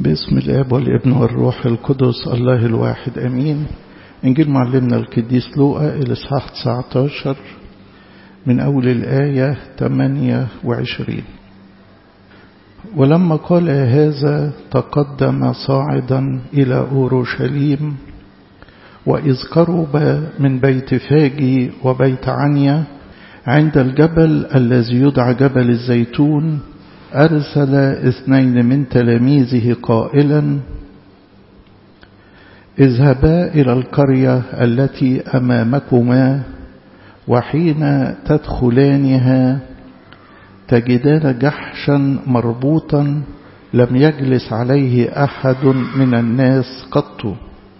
باسم الاب والابن والروح القدس الله الواحد امين انجيل معلمنا القديس لوقا الاصحاح 19 من اول الايه 28 ولما قال هذا تقدم صاعدا الى اورشليم واذ قرب من بيت فاجي وبيت عنيا عند الجبل الذي يدعى جبل الزيتون أرسل اثنين من تلاميذه قائلا اذهبا إلى القرية التي أمامكما وحين تدخلانها تجدان جحشا مربوطا لم يجلس عليه أحد من الناس قط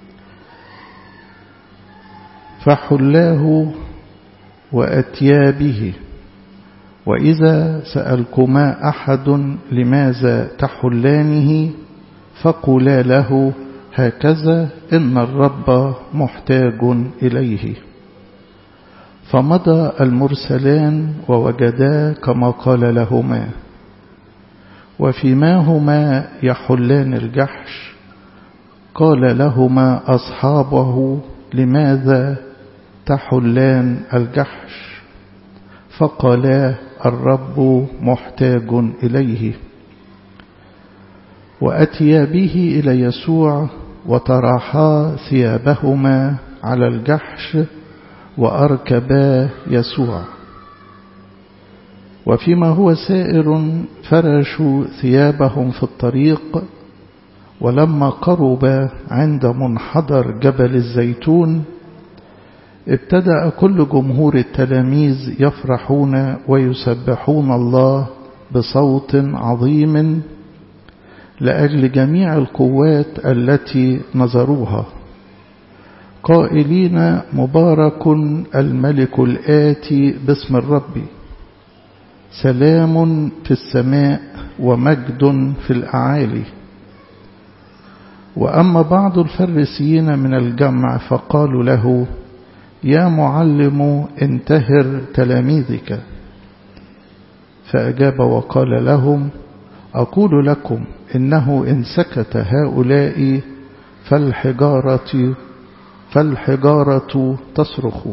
فحلاه وأتيا به وإذا سألكما أحد لماذا تحلانه فقولا له هكذا إن الرب محتاج إليه فمضى المرسلان ووجدا كما قال لهما وفيما هما يحلان الجحش قال لهما أصحابه لماذا تحلان الجحش فقالا الرب محتاج إليه وأتيا به إلى يسوع وطرحا ثيابهما على الجحش وأركبا يسوع وفيما هو سائر فرشوا ثيابهم في الطريق ولما قرب عند منحدر جبل الزيتون ابتدأ كل جمهور التلاميذ يفرحون ويسبحون الله بصوت عظيم لأجل جميع القوات التي نظروها قائلين مبارك الملك الآتي باسم الرب سلام في السماء ومجد في الأعالي وأما بعض الفريسيين من الجمع فقالوا له يا معلم انتهر تلاميذك فأجاب وقال لهم أقول لكم إنه إن سكت هؤلاء فالحجارة فالحجارة تصرخ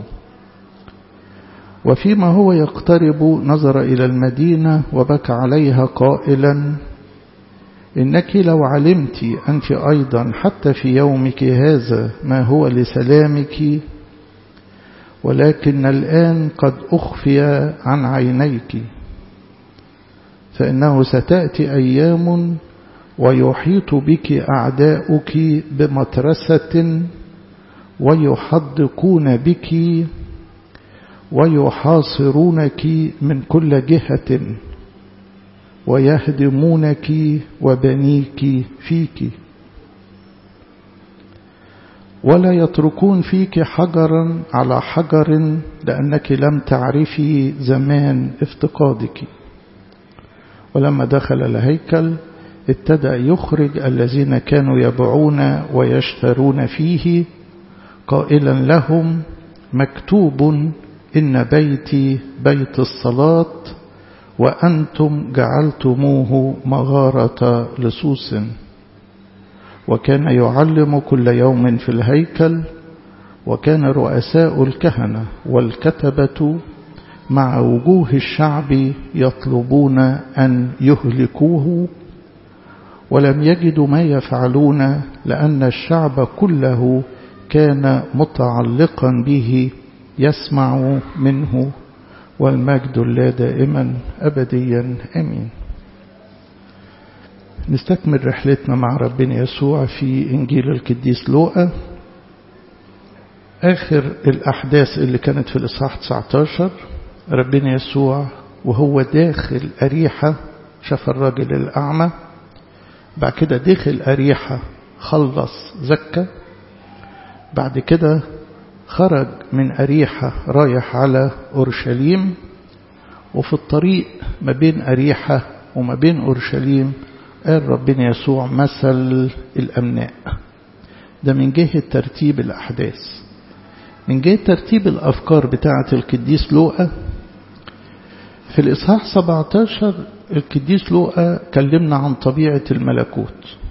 وفيما هو يقترب نظر إلى المدينة وبكى عليها قائلا إنك لو علمت أنت أيضا حتى في يومك هذا ما هو لسلامك ولكن الآن قد أخفي عن عينيك فإنه ستأتي أيام ويحيط بك أعداؤك بمترسة ويحدقون بك ويحاصرونك من كل جهة ويهدمونك وبنيك فيك ولا يتركون فيك حجرا على حجر لأنك لم تعرفي زمان افتقادك ولما دخل الهيكل ابتدأ يخرج الذين كانوا يبيعون ويشترون فيه قائلا لهم مكتوب إن بيتي بيت الصلاة وأنتم جعلتموه مغارة لصوص وكان يعلم كل يوم في الهيكل وكان رؤساء الكهنة والكتبة مع وجوه الشعب يطلبون أن يهلكوه ولم يجدوا ما يفعلون لأن الشعب كله كان متعلقا به يسمع منه والمجد لا دائما أبديا أمين نستكمل رحلتنا مع ربنا يسوع في إنجيل القديس لوقا آخر الأحداث اللي كانت في الإصحاح 19 ربنا يسوع وهو داخل أريحة شاف الراجل الأعمى بعد كده دخل أريحة خلص زكى بعد كده خرج من أريحة رايح على أورشليم وفي الطريق ما بين أريحة وما بين أورشليم قال ربنا يسوع مثل الأمناء ده من جهة ترتيب الأحداث من جهة ترتيب الأفكار بتاعة القديس لوقا في الإصحاح 17 القديس لوقا كلمنا عن طبيعة الملكوت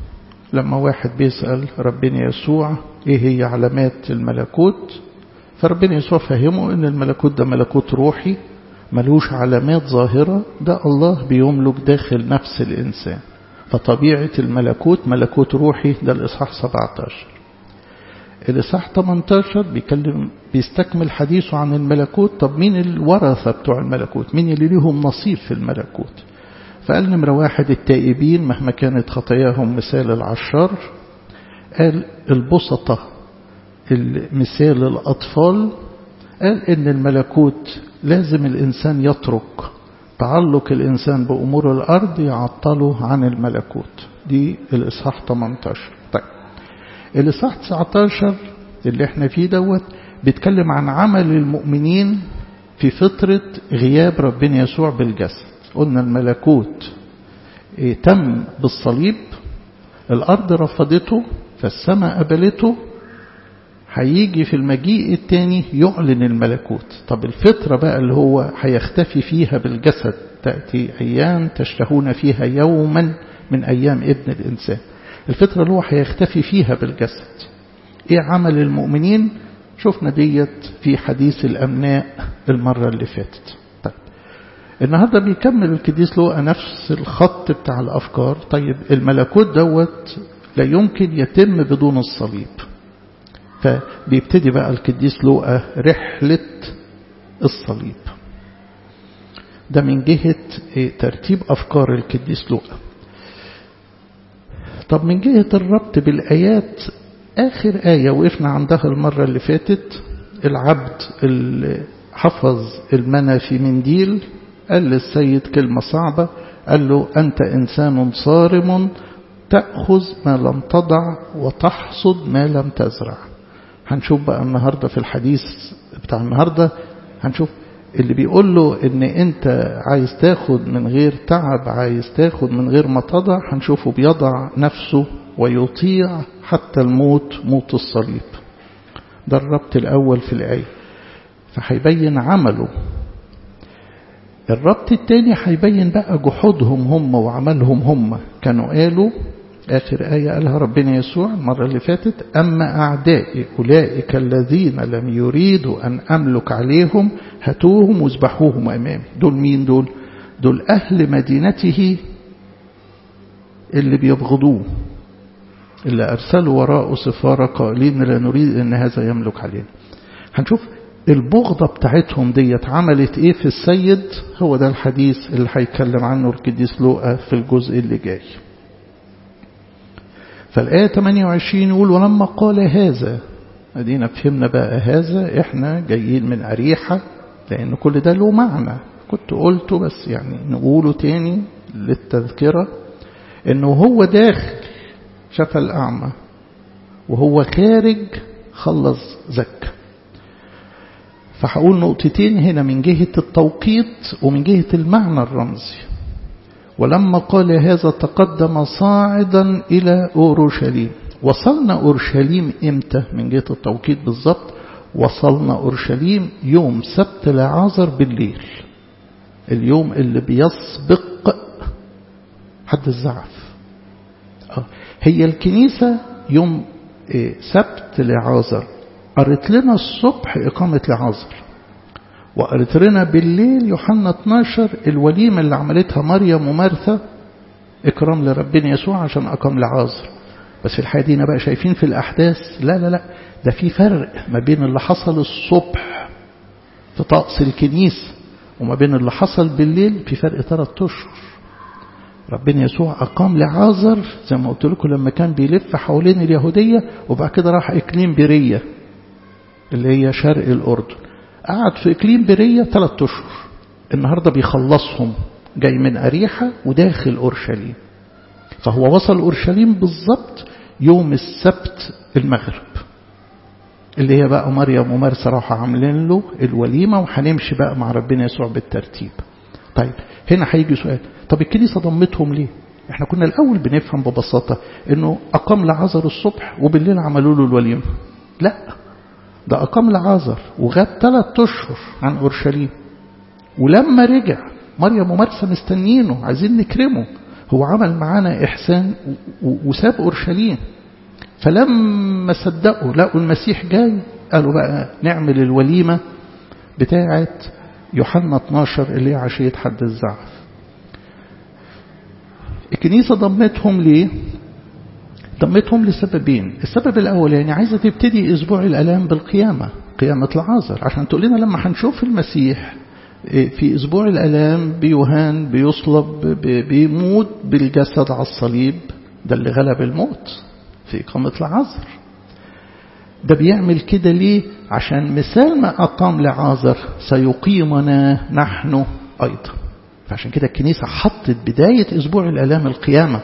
لما واحد بيسأل ربنا يسوع ايه هي علامات الملكوت فربنا يسوع فهمه ان الملكوت ده ملكوت روحي ملوش علامات ظاهرة ده الله بيملك داخل نفس الإنسان فطبيعة الملكوت ملكوت روحي ده الإصحاح 17 الإصحاح 18 بيكلم بيستكمل حديثه عن الملكوت طب مين الورثة بتوع الملكوت مين اللي ليهم نصيب في الملكوت فقال نمرة واحد التائبين مهما كانت خطاياهم مثال العشار قال البسطة مثال الأطفال قال إن الملكوت لازم الإنسان يترك تعلق الإنسان بأمور الأرض يعطله عن الملكوت دي الإصحاح 18 طيب الإصحاح 19 اللي احنا فيه دوت بيتكلم عن عمل المؤمنين في فترة غياب ربنا يسوع بالجسد قلنا الملكوت تم بالصليب الأرض رفضته فالسماء قبلته هيجي في المجيء التاني يعلن الملكوت طب الفترة بقى اللي هو هيختفي فيها بالجسد تأتي أيام تشتهون فيها يوما من أيام ابن الإنسان الفترة اللي هو هيختفي فيها بالجسد إيه عمل المؤمنين شفنا ديت في حديث الأمناء المرة اللي فاتت طيب النهاردة بيكمل الكديس لوقا نفس الخط بتاع الأفكار طيب الملكوت دوت لا يمكن يتم بدون الصليب فبيبتدي بقى القديس لوقا رحلة الصليب ده من جهة ترتيب أفكار القديس لوقا طب من جهة الربط بالآيات آخر آية وقفنا عندها المرة اللي فاتت العبد اللي حفظ المنى في منديل قال للسيد كلمة صعبة قال له أنت إنسان صارم تأخذ ما لم تضع وتحصد ما لم تزرع هنشوف بقى النهاردة في الحديث بتاع النهاردة هنشوف اللي بيقول له ان انت عايز تاخد من غير تعب عايز تاخد من غير ما تضع هنشوفه بيضع نفسه ويطيع حتى الموت موت الصليب ده الربط الأول في الآية فهيبين عمله الربط الثاني هيبين بقى جحودهم هم وعملهم هم كانوا قالوا آخر آية قالها ربنا يسوع المرة اللي فاتت أما أعدائي أولئك الذين لم يريدوا أن أملك عليهم هاتوهم واذبحوهم أمامي دول مين دول دول أهل مدينته اللي بيبغضوه اللي أرسلوا وراءه سفارة قائلين لا نريد أن هذا يملك علينا هنشوف البغضة بتاعتهم ديت عملت ايه في السيد هو ده الحديث اللي هيتكلم عنه القديس لوقا في الجزء اللي جاي فالآية 28 يقول ولما قال هذا ادينا فهمنا بقى هذا احنا جايين من أريحة لأن كل ده له معنى كنت قلته بس يعني نقوله تاني للتذكرة انه هو داخل شفى الأعمى وهو خارج خلص زكى فهقول نقطتين هنا من جهة التوقيت ومن جهة المعنى الرمزي ولما قال هذا تقدم صاعدا إلى أورشليم وصلنا أورشليم إمتى من جهة التوقيت بالضبط وصلنا أورشليم يوم سبت لعازر بالليل اليوم اللي بيسبق حد الزعف هي الكنيسة يوم سبت لعازر قرت لنا الصبح إقامة لعازر وقرت لنا بالليل يوحنا 12 الوليمة اللي عملتها مريم ومارثا إكرام لربنا يسوع عشان أقام لعازر بس في الحقيقة دينا بقى شايفين في الأحداث لا لا لا ده في فرق ما بين اللي حصل الصبح في طقس الكنيسة وما بين اللي حصل بالليل في فرق ثلاث أشهر ربنا يسوع أقام لعازر زي ما قلت لكم لما كان بيلف حوالين اليهودية وبعد كده راح إقليم بيرية اللي هي شرق الأردن قعد في إقليم بيرية ثلاث أشهر النهاردة بيخلصهم جاي من أريحة وداخل أورشليم فهو وصل أورشليم بالضبط يوم السبت المغرب اللي هي بقى مريم ومرسى راحوا عاملين له الوليمة وهنمشي بقى مع ربنا يسوع بالترتيب طيب هنا هيجي سؤال طب الكنيسة ضمتهم ليه احنا كنا الأول بنفهم ببساطة انه أقام لعازر الصبح وبالليل عملوا له الوليمة لا ده أقام لعازر وغاب ثلاث أشهر عن أورشليم ولما رجع مريم ومرسى مستنيينه عايزين نكرمه هو عمل معانا إحسان وساب أورشليم فلما صدقوا لقوا المسيح جاي قالوا بقى نعمل الوليمة بتاعة يوحنا 12 اللي هي عشية حد الزعف الكنيسة ضمتهم ليه ضمتهم لسببين السبب الأول يعني عايزة تبتدي أسبوع الألام بالقيامة قيامة العازر عشان تقول لنا لما هنشوف المسيح في أسبوع الألام بيهان بيصلب بيموت بالجسد على الصليب ده اللي غلب الموت في إقامة العازر ده بيعمل كده ليه عشان مثال ما أقام لعازر سيقيمنا نحن أيضا فعشان كده الكنيسة حطت بداية أسبوع الألام القيامة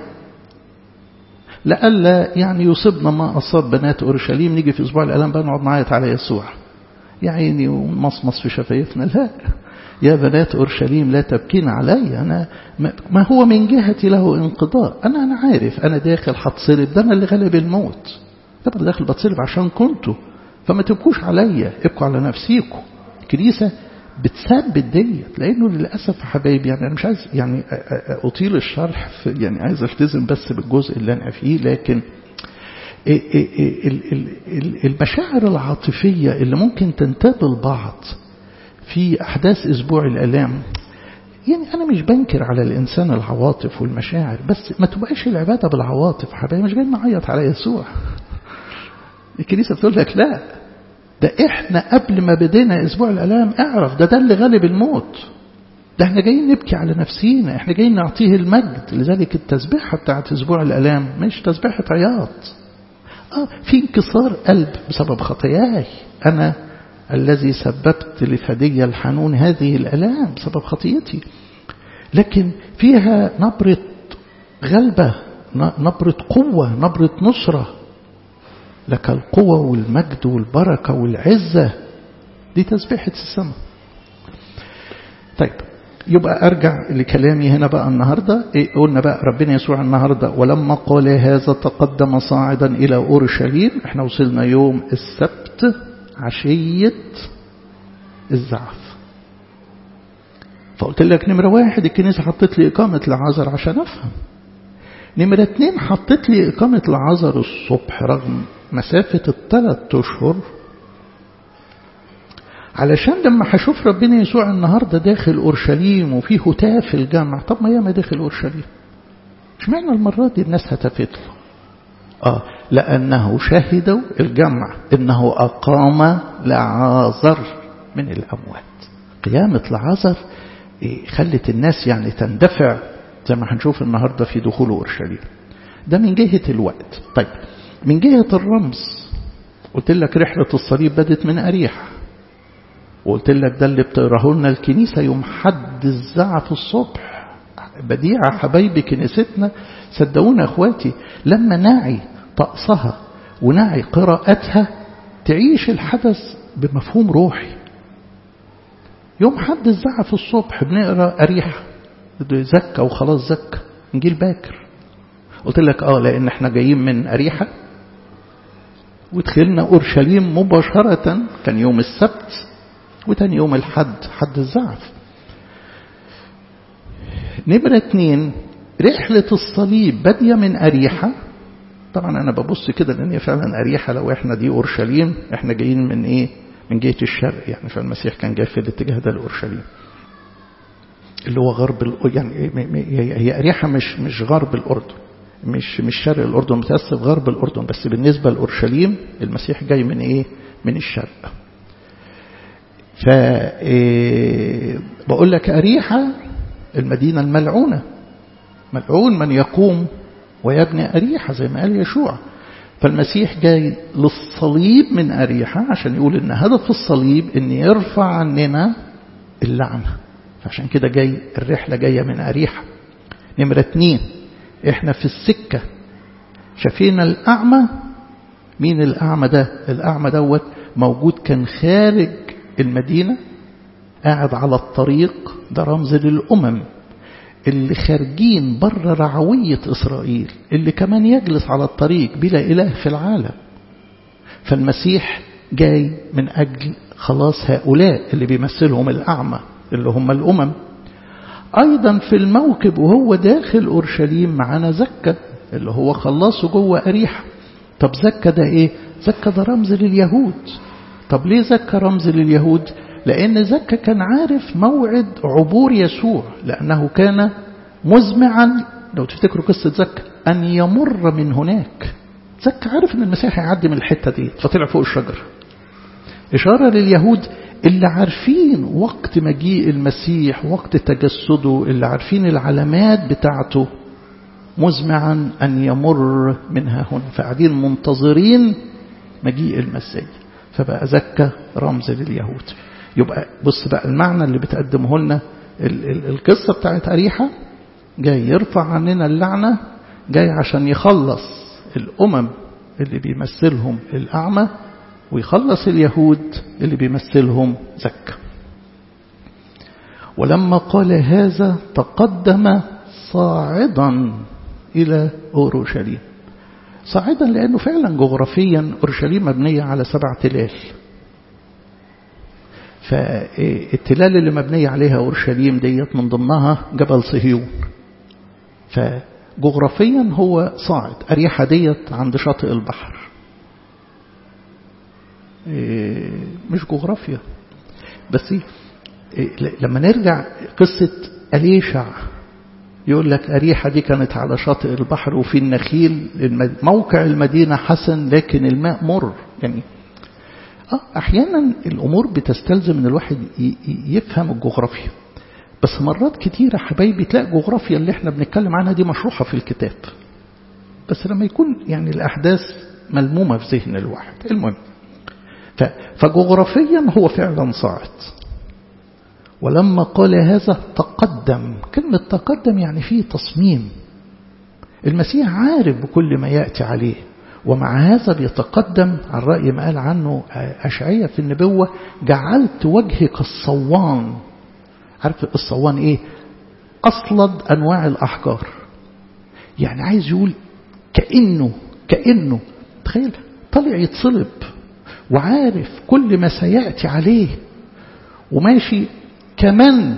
لألا يعني يصيبنا ما أصاب بنات أورشليم نيجي في أسبوع الألام بقى نقعد نعيط على يسوع يا عيني ومصمص في شفايفنا لا يا بنات أورشليم لا تبكين علي أنا ما هو من جهتي له انقضاء أنا أنا عارف أنا داخل هتصلب ده أنا اللي غلب الموت ده أنا داخل بتصلب عشان كنتوا فما تبكوش عليا ابكوا على نفسيكم الكنيسة بتثبت ديت لانه للاسف يا حبايبي يعني انا مش عايز يعني اطيل الشرح في يعني عايز التزم بس بالجزء اللي انا فيه لكن المشاعر العاطفيه اللي ممكن تنتاب البعض في احداث اسبوع الالام يعني انا مش بنكر على الانسان العواطف والمشاعر بس ما تبقاش العباده بالعواطف حبايبي مش جاي نعيط على يسوع الكنيسه بتقول لك لا ده احنا قبل ما بدينا اسبوع الالام اعرف ده ده اللي غالب الموت ده احنا جايين نبكي على نفسينا احنا جايين نعطيه المجد لذلك التسبيحة بتاعت اسبوع الالام مش تسبيحة عياط اه في انكسار قلب بسبب خطاياي انا الذي سببت لفدي الحنون هذه الالام بسبب خطيتي لكن فيها نبرة غلبة نبرة قوة نبرة نصرة لك القوة والمجد والبركة والعزة دي تسبيحة السماء طيب يبقى أرجع لكلامي هنا بقى النهاردة إيه قلنا بقى ربنا يسوع النهاردة ولما قال هذا تقدم صاعدا إلى أورشليم احنا وصلنا يوم السبت عشية الزعف فقلت لك نمرة واحد الكنيسة حطت لي إقامة العذر عشان أفهم نمرة اتنين حطت لي إقامة العذر الصبح رغم مسافة الثلاث أشهر علشان لما هشوف ربنا يسوع النهاردة داخل أورشليم وفيه هتاف الجامع طب ما ياما داخل أورشليم اشمعنى المرة دي الناس هتفت له آه لأنه شهدوا الجمع إنه أقام لعازر من الأموات قيامة لعازر خلت الناس يعني تندفع زي ما هنشوف النهاردة في دخول أورشليم ده من جهة الوقت طيب من جهة الرمز قلت لك رحلة الصليب بدت من أريحة وقلت لك ده اللي بتقراه لنا الكنيسة يوم حد الزعف الصبح بديعة حبايبي كنيستنا صدقونا اخواتي لما نعي طقسها ونعي قراءتها تعيش الحدث بمفهوم روحي يوم حد الزعف الصبح بنقرا أريحة زكى وخلاص زكى نجيل باكر قلت لك اه لان احنا جايين من أريحة ودخلنا أورشليم مباشرة كان يوم السبت وتاني يوم الحد حد الزعف نمرة اتنين رحلة الصليب بادية من أريحة طبعا أنا ببص كده لأن هي فعلا أريحة لو إحنا دي أورشليم إحنا جايين من إيه من جهة الشرق يعني فالمسيح كان جاي في الاتجاه ده لأورشليم اللي هو غرب يعني هي أريحة مش مش غرب الأردن مش مش شرق الأردن متأسف غرب الأردن بس بالنسبة لأورشليم المسيح جاي من إيه من الشرق ف بقول لك أريحة المدينة الملعونة ملعون من يقوم ويبني أريحة زي ما قال يشوع فالمسيح جاي للصليب من أريحة عشان يقول إن هدف الصليب إن يرفع عننا اللعنة فعشان كده جاي الرحلة جاية من أريحة نمرة اتنين احنا في السكة شافينا الأعمى مين الأعمى ده الأعمى دوت موجود كان خارج المدينة قاعد على الطريق ده رمز للأمم اللي خارجين بره رعوية إسرائيل اللي كمان يجلس على الطريق بلا إله في العالم فالمسيح جاي من أجل خلاص هؤلاء اللي بيمثلهم الأعمى اللي هم الأمم أيضا في الموكب وهو داخل أورشليم معانا زكا اللي هو خلصه جوه أريحة طب زكا ده إيه زكا ده رمز لليهود طب ليه زكا رمز لليهود لأن زكا كان عارف موعد عبور يسوع لأنه كان مزمعا لو تفتكروا قصة زكا أن يمر من هناك زكا عارف أن المسيح هيعدي من الحتة دي فطلع فوق الشجرة إشارة لليهود اللي عارفين وقت مجيء المسيح وقت تجسده اللي عارفين العلامات بتاعته مزمعا أن يمر منها هنا فقاعدين منتظرين مجيء المسيح فبقى زكى رمز لليهود يبقى بص بقى المعنى اللي بتقدمه لنا القصة بتاعت أريحة جاي يرفع عننا اللعنة جاي عشان يخلص الأمم اللي بيمثلهم الأعمى ويخلص اليهود اللي بيمثلهم زكى ولما قال هذا تقدم صاعدا إلى أورشليم صاعدا لأنه فعلا جغرافيا أورشليم مبنية على سبع تلال فالتلال اللي مبنية عليها أورشليم ديت من ضمنها جبل صهيون فجغرافيا هو صاعد أريحة ديت عند شاطئ البحر مش جغرافيا بس لما نرجع قصة أليشع يقول لك أريحة دي كانت على شاطئ البحر وفي النخيل موقع المدينة حسن لكن الماء مر يعني آه أحيانا الأمور بتستلزم أن الواحد يفهم الجغرافيا بس مرات كتيرة حبايبي تلاقي الجغرافيا اللي احنا بنتكلم عنها دي مشروحة في الكتاب بس لما يكون يعني الأحداث ملمومة في ذهن الواحد المهم فجغرافيا هو فعلا صاعد ولما قال هذا تقدم كلمة تقدم يعني فيه تصميم المسيح عارف بكل ما يأتي عليه ومع هذا بيتقدم عن رأي ما قال عنه أشعية في النبوة جعلت وجهك الصوان عارف الصوان ايه أصلد أنواع الأحجار يعني عايز يقول كأنه كأنه تخيل طلع يتصلب وعارف كل ما سيأتي عليه وماشي كمان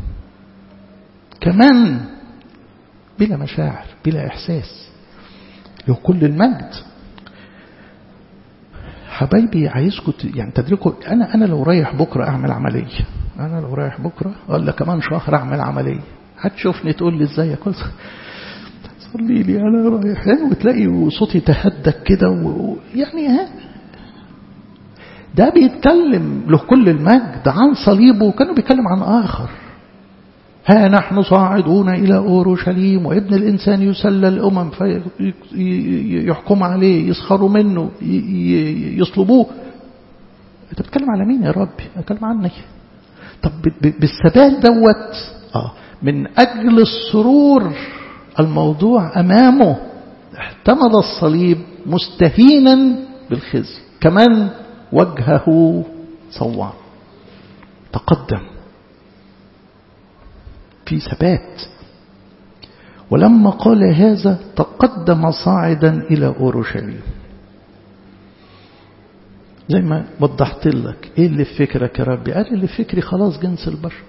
كمان بلا مشاعر بلا إحساس له كل المجد حبايبي عايزكم يعني تدركوا أنا أنا لو رايح بكرة أعمل عملية أنا لو رايح بكرة ولا كمان شهر أعمل عملية هتشوفني تقول لي إزاي كل صلي لي أنا رايح وتلاقي صوتي تهدك كده ويعني ها ده بيتكلم له كل المجد عن صليبه وكانوا بيتكلم عن آخر ها نحن صاعدون إلى أورشليم وابن الإنسان يسلى الأمم فيحكم عليه يسخروا منه يصلبوه أنت بتتكلم على مين يا ربي أتكلم عني طب بالثبات دوت آه من أجل السرور الموضوع أمامه احتمل الصليب مستهينا بالخزي كمان وجهه صوان تقدم في ثبات ولما قال هذا تقدم صاعدا إلى أورشليم زي ما وضحت لك ايه اللي في فكرك يا ربي قال اللي في فكري خلاص جنس البشر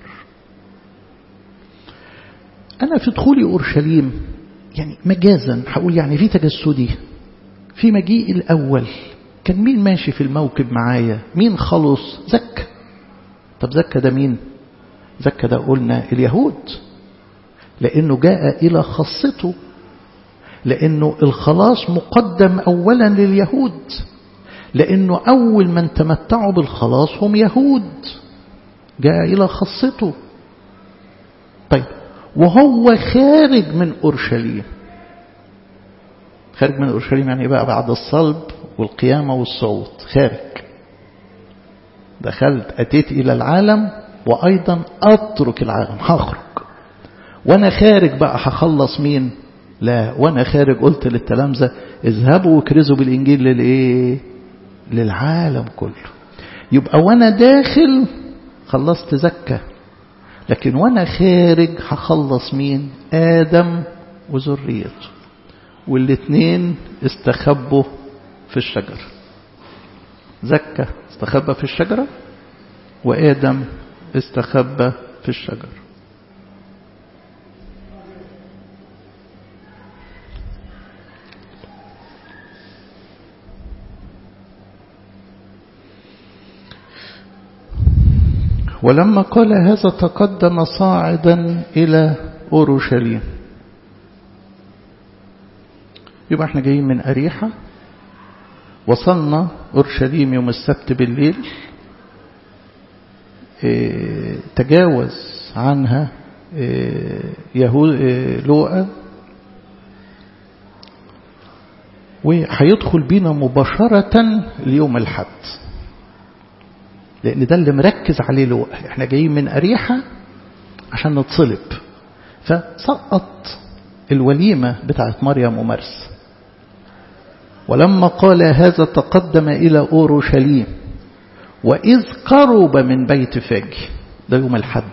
انا في دخولي اورشليم يعني مجازا هقول يعني في تجسدي في مجيء الاول كان مين ماشي في الموكب معايا مين خلص زكى طب زكى ده مين زكى ده قلنا اليهود لأنه جاء إلى خاصته لأنه الخلاص مقدم أولا لليهود لأنه أول من تمتعوا بالخلاص هم يهود جاء إلى خاصته طيب وهو خارج من أورشليم خارج من أورشليم يعني بقى بعد الصلب والقيامة والصعود خارج دخلت أتيت إلى العالم وأيضا أترك العالم هخرج وأنا خارج بقى هخلص مين لا وأنا خارج قلت للتلامذة اذهبوا وكرزوا بالإنجيل للإيه للعالم كله يبقى وأنا داخل خلصت زكة لكن وأنا خارج هخلص مين آدم وذريته والاثنين استخبوا في الشجرة زكى استخبى في الشجرة وآدم استخبى في الشجرة ولما قال هذا تقدم صاعدا إلى أورشليم يبقى احنا جايين من أريحة وصلنا أورشليم يوم السبت بالليل اه تجاوز عنها اه يهود اه لوقا وهيدخل بينا مباشرة ليوم الحد لأن ده اللي مركز عليه لوقا احنا جايين من أريحة عشان نتصلب فسقط الوليمة بتاعت مريم ومرس ولما قال هذا تقدم إلى أورشليم وإذ قرب من بيت فاجي ده يوم الحد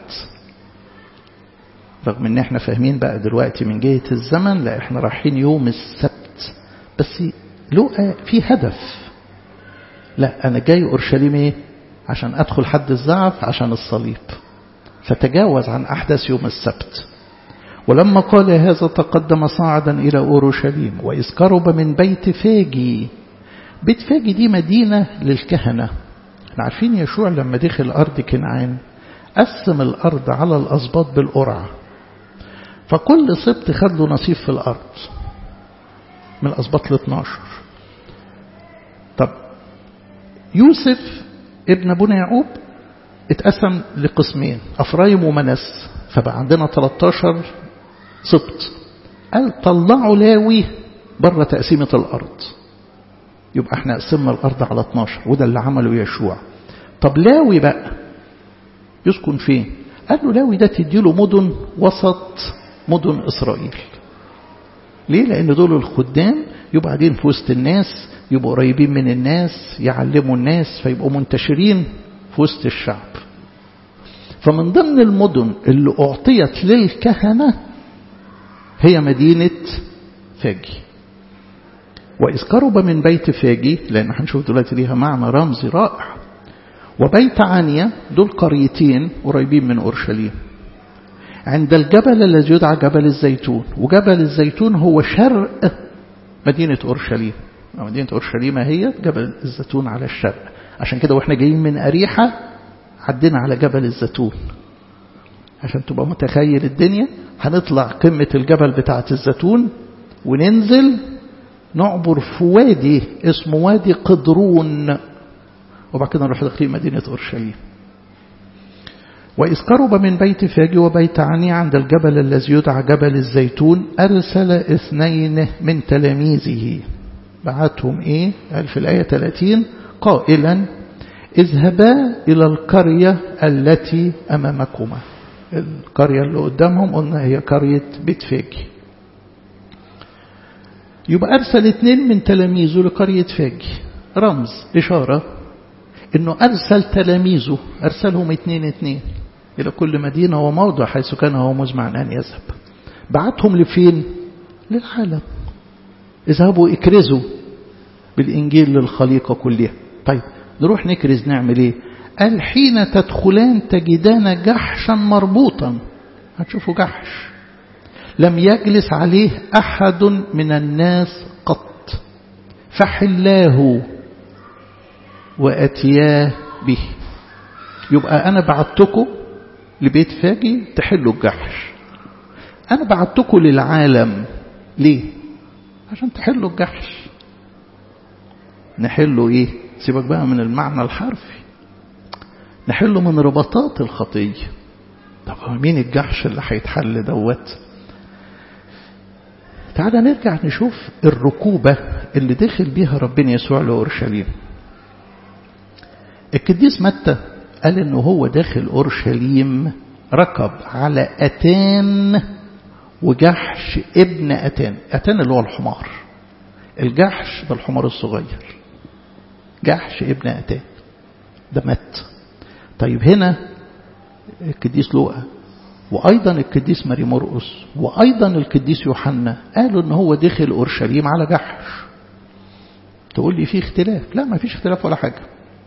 رغم ان احنا فاهمين بقى دلوقتي من جهة الزمن لا احنا رايحين يوم السبت بس لقى في هدف لا انا جاي اورشليم ايه عشان ادخل حد الزعف عشان الصليب فتجاوز عن احداث يوم السبت ولما قال هذا تقدم صاعدا إلى أورشليم وإذ قرب من بيت فاجي بيت فاجي دي مدينة للكهنة احنا عارفين يشوع لما دخل أرض كنعان قسم الأرض على الأسباط بالقرعة فكل سبط خد له نصيب في الأرض من الأسباط ل 12 طب يوسف ابن أبونا يعقوب اتقسم لقسمين أفرايم ومنس فبقى عندنا 13 سبط قال طلعوا لاوي بره تقسيمة الأرض يبقى احنا قسمنا الأرض على 12 وده اللي عمله يشوع طب لاوي بقى يسكن فين قال له لاوي ده تديله مدن وسط مدن إسرائيل ليه لأن دول الخدام يبقى قاعدين في وسط الناس يبقوا قريبين من الناس يعلموا الناس فيبقوا منتشرين في وسط الشعب فمن ضمن المدن اللي أعطيت للكهنة هي مدينة فاجي وإذ قرب من بيت فاجي لأن هنشوف دلوقتي ليها معنى رمزي رائع وبيت عنيا دول قريتين قريبين من أورشليم عند الجبل الذي يدعى جبل الزيتون وجبل الزيتون هو شرق مدينة أورشليم مدينة أورشليم هي جبل الزيتون على الشرق عشان كده واحنا جايين من أريحة عدينا على جبل الزيتون عشان تبقى متخيل الدنيا هنطلع قمة الجبل بتاعة الزيتون وننزل نعبر في وادي اسمه وادي قدرون وبعد كده نروح داخلين مدينة أورشليم وإذ قرب من بيت فاجي وبيت عني عند الجبل الذي يدعى جبل الزيتون أرسل اثنين من تلاميذه بعتهم إيه قال في الآية 30 قائلا اذهبا إلى القرية التي أمامكما القرية اللي قدامهم قلنا هي قرية بيت فاجي يبقى أرسل اثنين من تلاميذه لقرية فاجي رمز إشارة إنه أرسل تلاميذه أرسلهم اثنين اثنين إلى كل مدينة وموضع حيث كان هو مزمع أن يذهب بعتهم لفين للعالم اذهبوا اكرزوا بالإنجيل للخليقة كلها طيب نروح نكرز نعمل ايه قال حين تدخلان تجدان جحشا مربوطا هتشوفوا جحش لم يجلس عليه أحد من الناس قط فحلاه وأتياه به يبقى أنا بعتكم لبيت فاجي تحلوا الجحش أنا بعتكم للعالم ليه عشان تحلوا الجحش نحله إيه سيبك بقى من المعنى الحرفي نحله من ربطات الخطية طب مين الجحش اللي هيتحل دوت تعالى نرجع نشوف الركوبة اللي دخل بيها ربنا يسوع لأورشليم القديس متى قال انه هو داخل اورشليم ركب على اتان وجحش ابن اتان اتان اللي هو الحمار الجحش ده الحمار الصغير جحش ابن اتان ده مت طيب هنا القديس لوقا وايضا القديس ماري مرقس وايضا القديس يوحنا قالوا ان هو دخل اورشليم على جحش تقول لي في اختلاف لا ما فيش اختلاف ولا حاجه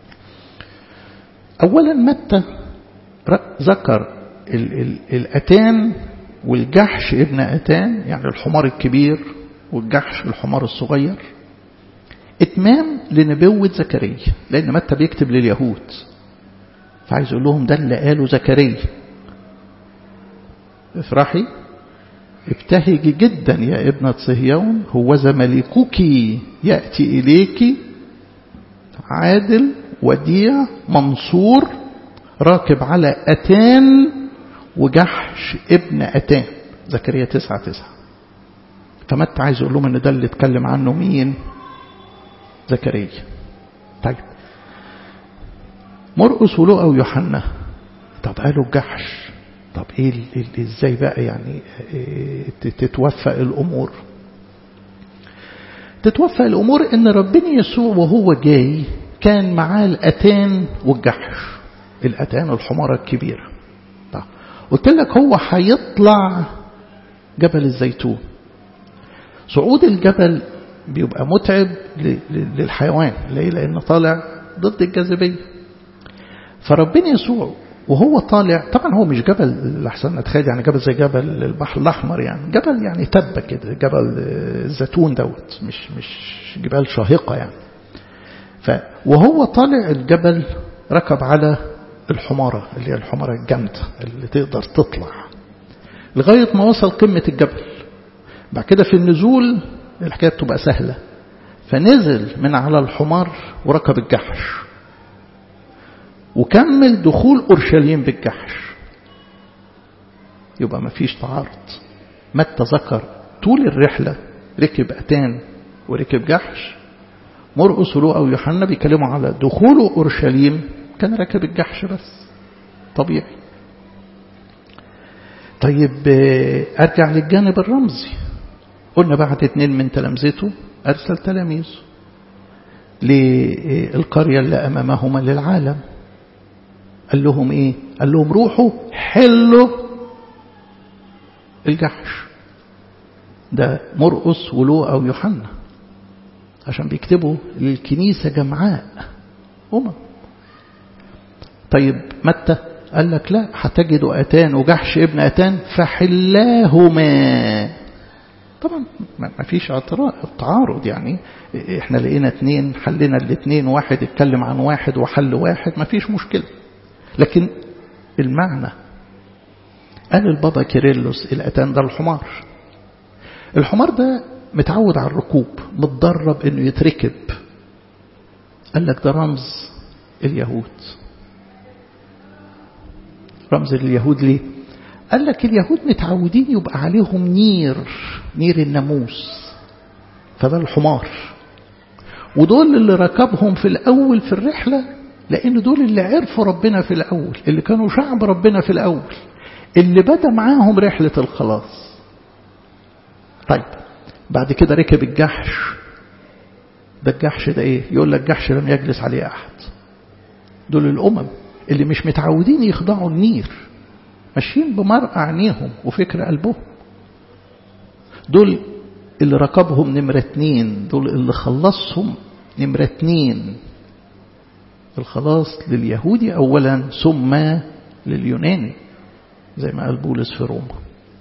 أولا متى ذكر ال ال الأتان والجحش ابن أتان يعني الحمار الكبير والجحش الحمار الصغير إتمام لنبوة زكريا لأن متى بيكتب لليهود فعايز يقول لهم ده اللي قاله زكريا افرحي ابتهجي جدا يا ابنة صهيون هو ملكك يأتي إليك عادل وديع منصور راكب على أتان وجحش ابن أتان زكريا تسعة تسعة فمتى عايز يقول لهم ان ده اللي اتكلم عنه مين زكريا طيب مرقس ولوقا ويوحنا طب قالوا الجحش طب ايه ازاي بقى يعني إيه تتوفق الامور تتوفق الامور ان ربنا يسوع وهو جاي كان معاه الاتان والجحش الاتان الحمارة الكبيرة طب قلت لك هو هيطلع جبل الزيتون صعود الجبل بيبقى متعب للحيوان ليه لأنه طالع ضد الجاذبية فربنا يسوع وهو طالع طبعا هو مش جبل لحسن نتخيل يعني جبل زي جبل البحر الأحمر يعني جبل يعني تبة كده جبل الزيتون دوت مش مش جبال شاهقة يعني ف وهو طالع الجبل ركب على الحمارة اللي هي الحمارة الجامدة اللي تقدر تطلع لغاية ما وصل قمة الجبل بعد كده في النزول الحكاية بتبقى سهلة فنزل من على الحمار وركب الجحش وكمل دخول أورشليم بالجحش يبقى ما فيش تعارض متى ذكر طول الرحلة ركب أتان وركب جحش مرقس ولوقا ويوحنا بيتكلموا على دخوله أورشليم كان راكب الجحش بس طبيعي طيب أرجع للجانب الرمزي قلنا بعد اتنين من تلامذته أرسل تلاميذ للقرية اللي أمامهما للعالم قال لهم إيه قال لهم روحوا حلوا الجحش ده مرقس ولوقا ويوحنا عشان بيكتبوا للكنيسة جمعاء أمم طيب متى قال لك لا هتجدوا أتان وجحش ابن أتان فحلاهما طبعا ما فيش اعتراض تعارض يعني احنا لقينا اتنين حلنا الاتنين واحد اتكلم عن واحد وحل واحد ما فيش مشكلة لكن المعنى قال البابا كيرلس الأتان ده الحمار الحمار ده متعود على الركوب متدرب انه يتركب قال لك ده رمز اليهود رمز اليهود ليه قال لك اليهود متعودين يبقى عليهم نير نير الناموس فده الحمار ودول اللي ركبهم في الأول في الرحلة لأن دول اللي عرفوا ربنا في الأول اللي كانوا شعب ربنا في الأول اللي بدأ معاهم رحلة الخلاص طيب بعد كده ركب الجحش ده الجحش ده ايه يقول لك جحش لم يجلس عليه أحد دول الأمم اللي مش متعودين يخضعوا النير ماشيين بمرء عينيهم وفكر قلبهم دول اللي ركبهم نمرة اتنين دول اللي خلصهم نمرة اتنين الخلاص لليهودي أولا ثم لليوناني زي ما قال بولس في روما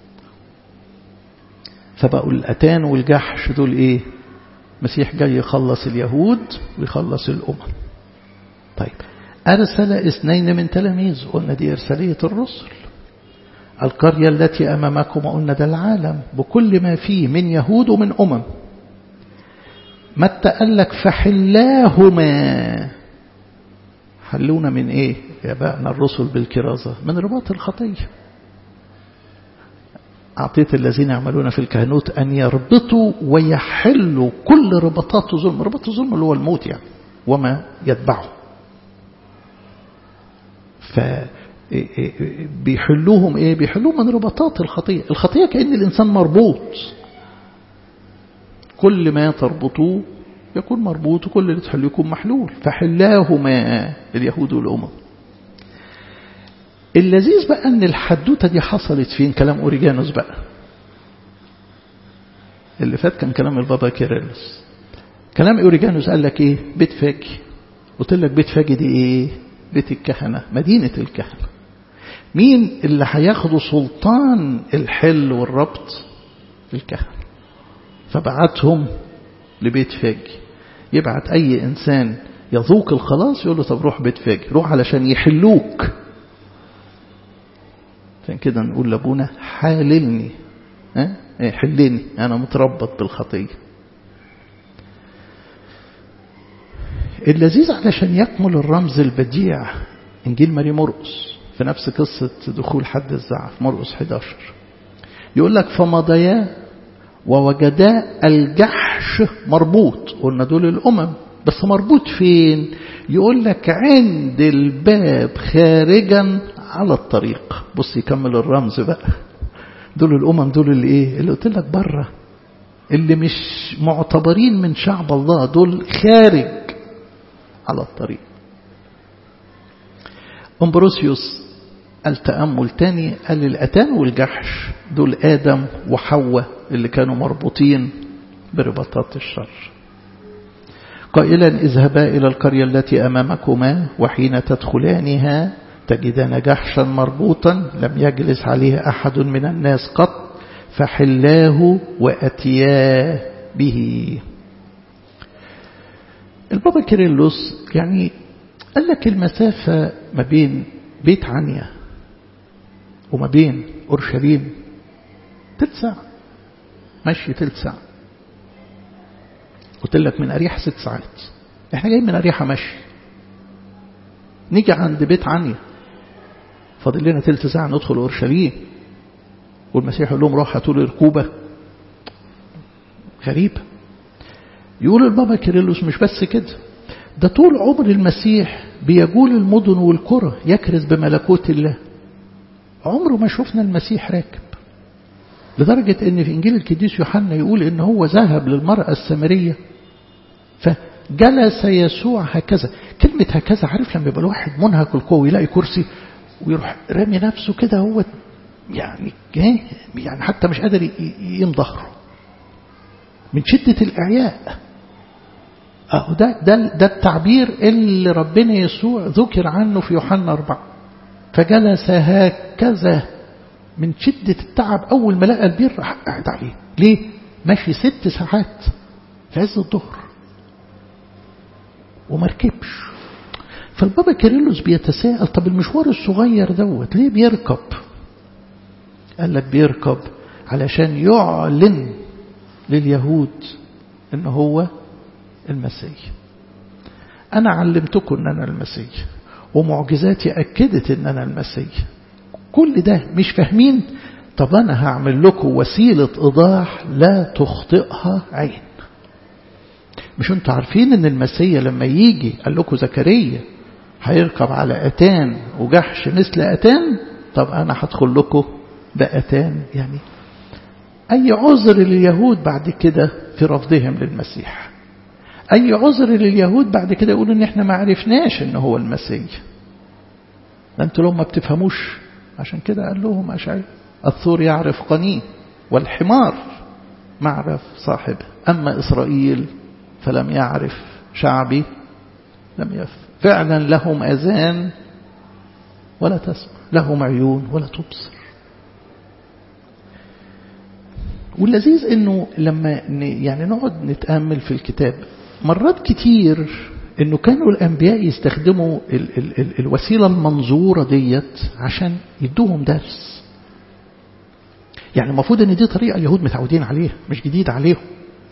فبقوا الأتان والجحش دول إيه مسيح جاي يخلص اليهود ويخلص الأمم طيب أرسل اثنين من تلاميذ قلنا دي إرسالية الرسل القرية التي أمامكم قلنا ده العالم بكل ما فيه من يهود ومن أمم متى قال لك فحلاهما حلونا من ايه يا بقنا الرسل بالكرازة من رباط الخطية أعطيت الذين يعملون في الكهنوت أن يربطوا ويحلوا كل ربطات ظلم رباط الظلم اللي هو الموت يعني وما يتبعه ف بيحلوهم ايه بيحلوهم من رباطات الخطية الخطية كأن الإنسان مربوط كل ما تربطوه يكون مربوط وكل اللي تحلوه يكون محلول فحلاهما اليهود والأمم اللذيذ بقى ان الحدوتة دي حصلت فين كلام أوريجانوس بقى اللي فات كان كلام البابا كيرلس كلام أوريجانوس قال لك ايه بيت فاجي قلت لك بيت فاجي دي ايه بيت الكهنة مدينة الكهنة مين اللي هياخدوا سلطان الحل والربط الكهنة فبعتهم لبيت فاجي يبعت أي إنسان يذوق الخلاص يقول له طب روح بيت فاجر روح علشان يحلوك عشان كده نقول لابونا حاللني ها حلني انا متربط بالخطيه اللذيذ علشان يكمل الرمز البديع انجيل ماري مرقس في نفس قصه دخول حد الزعف مرقس 11 يقول لك فمضيا ووجدا الجحش مربوط قلنا دول الامم بس مربوط فين يقول لك عند الباب خارجا على الطريق بص يكمل الرمز بقى دول الامم دول اللي ايه اللي قلت لك بره اللي مش معتبرين من شعب الله دول خارج على الطريق امبروسيوس التأمل تاني قال الأتان والجحش دول آدم وحواء اللي كانوا مربوطين برباطات الشر قائلا اذهبا إلى القرية التي أمامكما وحين تدخلانها تجدان جحشا مربوطا لم يجلس عليه أحد من الناس قط فحلاه وأتياه به البابا كيرلس يعني قال لك المسافة ما بين بيت عنيا وما بين أورشليم تلت ساعة مشي تلت ساعة قلت لك من أريحة ست ساعات احنا جايين من أريحة مشي نيجي عند بيت عنيا فاضل لنا تلت ساعة ندخل أورشليم والمسيح يقول لهم روح هاتوا لي ركوبة غريبة يقول البابا كيرلس مش بس كده ده طول عمر المسيح بيجول المدن والقرى يكرز بملكوت الله عمره ما شفنا المسيح راكب لدرجة ان في انجيل القديس يوحنا يقول ان هو ذهب للمرأة السامرية فجلس يسوع هكذا كلمة هكذا عارف لما يبقى الواحد منهك القوة يلاقي كرسي ويروح رامي نفسه كده هو يعني يعني حتى مش قادر يقيم ظهره من شدة الإعياء أهو ده, ده, ده التعبير اللي ربنا يسوع ذكر عنه في يوحنا أربعة فجلس هكذا من شدة التعب أول ما لقى البير راح قاعد عليه ليه؟ ماشي ست ساعات في عز الظهر وما ركبش فالبابا كيرلس بيتساءل طب المشوار الصغير دوت ليه بيركب قال لك بيركب علشان يعلن لليهود ان هو المسيح انا علمتكم ان انا المسيح ومعجزاتي اكدت ان انا المسيح كل ده مش فاهمين طب انا هعمل لكم وسيله ايضاح لا تخطئها عين مش انتوا عارفين ان المسيح لما يجي قال لكم زكريا هيركب على اتان وجحش مثل اتان طب انا هدخل لكم بأتان يعني أي عذر لليهود بعد كده في رفضهم للمسيح أي عذر لليهود بعد كده يقولوا إن إحنا ما عرفناش إن هو المسيح ده أنتوا لو ما بتفهموش عشان كده قال لهم أشعي الثور يعرف قنيه والحمار معرف صاحبه أما إسرائيل فلم يعرف شعبي لم يف فعلا لهم أذان ولا تسمع لهم عيون ولا تبصر واللذيذ انه لما يعني نقعد نتامل في الكتاب مرات كتير انه كانوا الانبياء يستخدموا ال ال ال الوسيله المنظوره ديت عشان يدوهم درس يعني المفروض ان دي طريقه اليهود متعودين عليها مش جديد عليهم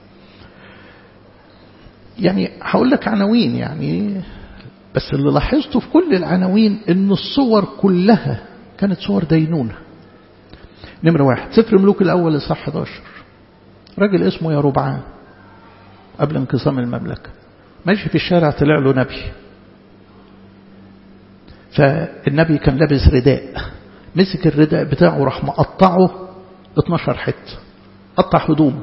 يعني هقول لك عناوين يعني بس اللي لاحظته في كل العناوين ان الصور كلها كانت صور دينونه نمرة واحد سفر ملوك الأول إصحاح 11 راجل اسمه يا ربعان قبل انقسام المملكة ماشي في الشارع طلع له نبي فالنبي كان لابس رداء مسك الرداء بتاعه راح مقطعه 12 حتة قطع هدومه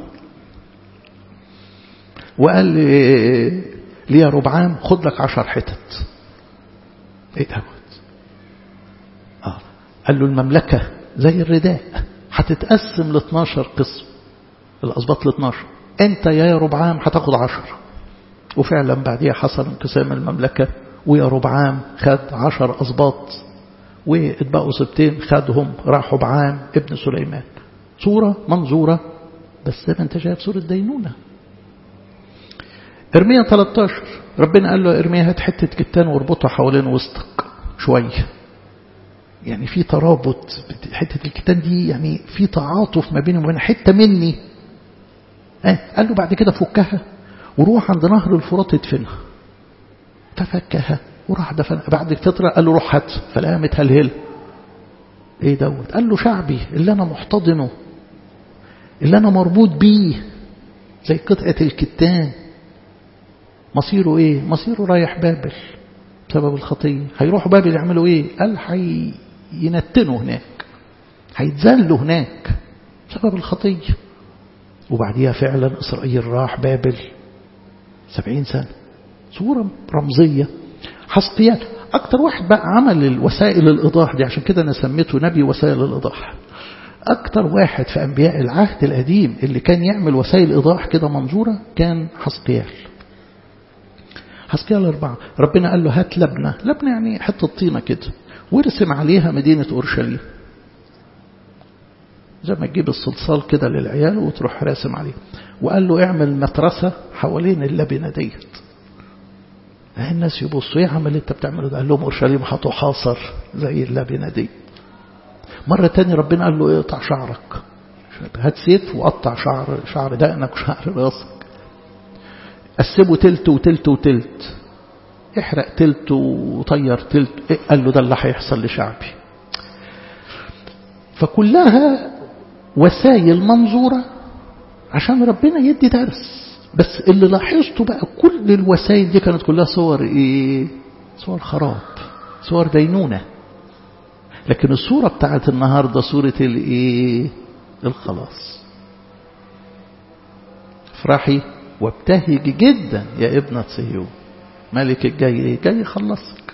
وقال لي, لي يا ربعان خد لك 10 حتت ايه دوت اه قال له المملكة زي الرداء هتتقسم ل 12 قسم الأسباط ل 12 أنت يا ربعام هتاخد 10 وفعلا بعديها حصل انقسام المملكة ويا ربعام خد 10 أسباط واتبقوا سبتين خدهم راحوا بعام ابن سليمان صورة منظورة بس زي ما انت شايف صورة دينونة ارمية 13 ربنا قال له ارميها هات حتة كتان واربطها حوالين وسطك شوية يعني في ترابط حتة الكتان دي يعني في تعاطف ما بيني وبين حتة مني آه قال له بعد كده فكها وروح عند نهر الفرات ادفنها ففكها وراح دفن بعد فترة قال له روح هات فلقاها متهلهله ايه دوت قال له شعبي اللي انا محتضنه اللي انا مربوط بيه زي قطعة الكتان مصيره ايه مصيره رايح بابل بسبب الخطية هيروحوا بابل يعملوا ايه قال هينتنوا هناك هيتذلوا هناك بسبب الخطية وبعديها فعلا إسرائيل راح بابل سبعين سنة صورة رمزية حسقيال أكتر واحد بقى عمل الوسائل الإيضاح دي عشان كده أنا سميته نبي وسائل الإيضاح أكتر واحد في أنبياء العهد القديم اللي كان يعمل وسائل إيضاح كده منظورة كان حسقيال حسقيال أربعة ربنا قال له هات لبنة لبنة يعني حتة طينة كده وارسم عليها مدينة أورشليم زي ما تجيب الصلصال كده للعيال وتروح راسم عليه وقال له اعمل مترسة حوالين اللبنة ديت الناس يبصوا ايه عمل انت بتعمله ده قال لهم اورشليم هتحاصر زي اللبنة دي مرة تاني ربنا قال له اقطع شعرك هات سيف وقطع شعر شعر دقنك وشعر راسك قسمه تلت وتلت وتلت احرق تلت وطير تلت إيه قال له ده اللي هيحصل لشعبي فكلها وسائل منظورة عشان ربنا يدي درس بس اللي لاحظته بقى كل الوسائل دي كانت كلها صور ايه صور خراب صور دينونة لكن الصورة بتاعت النهاردة صورة الايه الخلاص افرحي وابتهجي جدا يا ابنة صهيون ملك الجاي ايه جاي يخلصك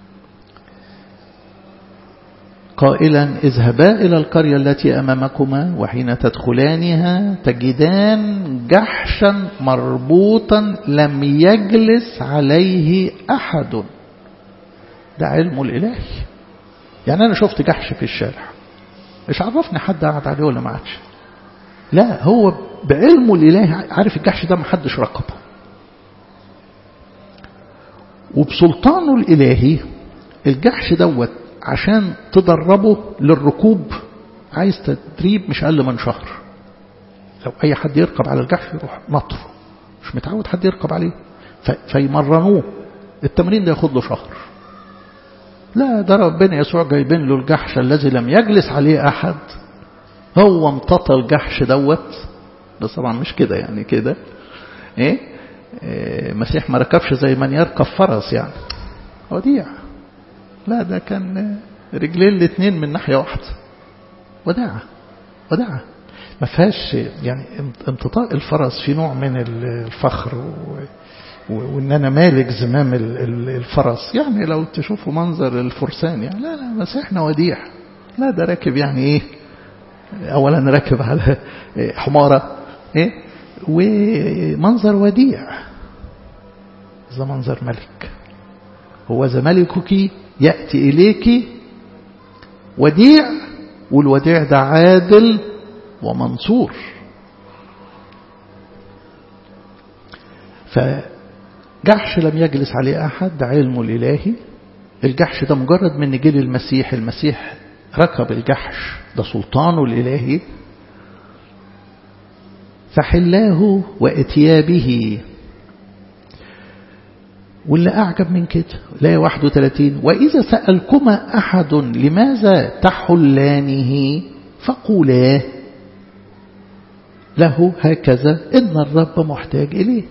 قائلا اذهبا إلى القرية التي أمامكما وحين تدخلانها تجدان جحشا مربوطا لم يجلس عليه أحد ده علم الإلهي يعني أنا شفت جحش في الشارع مش عرفني حد قاعد عليه ولا ما عادش لا هو بعلمه الإلهي عارف الجحش ده محدش رقبه وبسلطانه الإلهي الجحش دوت عشان تدربه للركوب عايز تدريب مش أقل من شهر لو أي حد يركب على الجحش يروح نطره مش متعود حد يركب عليه فيمرنوه التمرين ده ياخد له شهر لا ده ربنا يسوع جايبين له الجحش الذي لم يجلس عليه أحد هو امتطى الجحش دوت بس طبعا مش كده يعني كده ايه, إيه مسيح ما ركبش زي من يركب فرس يعني وديع لا ده كان رجلين الاثنين من ناحية واحدة وداعة وداعة ما فيهاش يعني امتطاء الفرس في نوع من الفخر و... وان انا مالك زمام الفرس يعني لو تشوفوا منظر الفرسان يعني لا لا مسيحنا وديع لا ده راكب يعني ايه اولا راكب على حمارة ايه ومنظر وديع ده منظر ملك هو ذا ملكك يأتي إليك وديع والوديع ده عادل ومنصور فجحش لم يجلس عليه أحد ده علمه الإلهي الجحش ده مجرد من نجيل المسيح المسيح ركب الجحش ده سلطانه الإلهي فحلاه واتيا به واللي أعجب من كده لا 31 وإذا سألكما أحد لماذا تحلانه فقولا له هكذا إن الرب محتاج إليه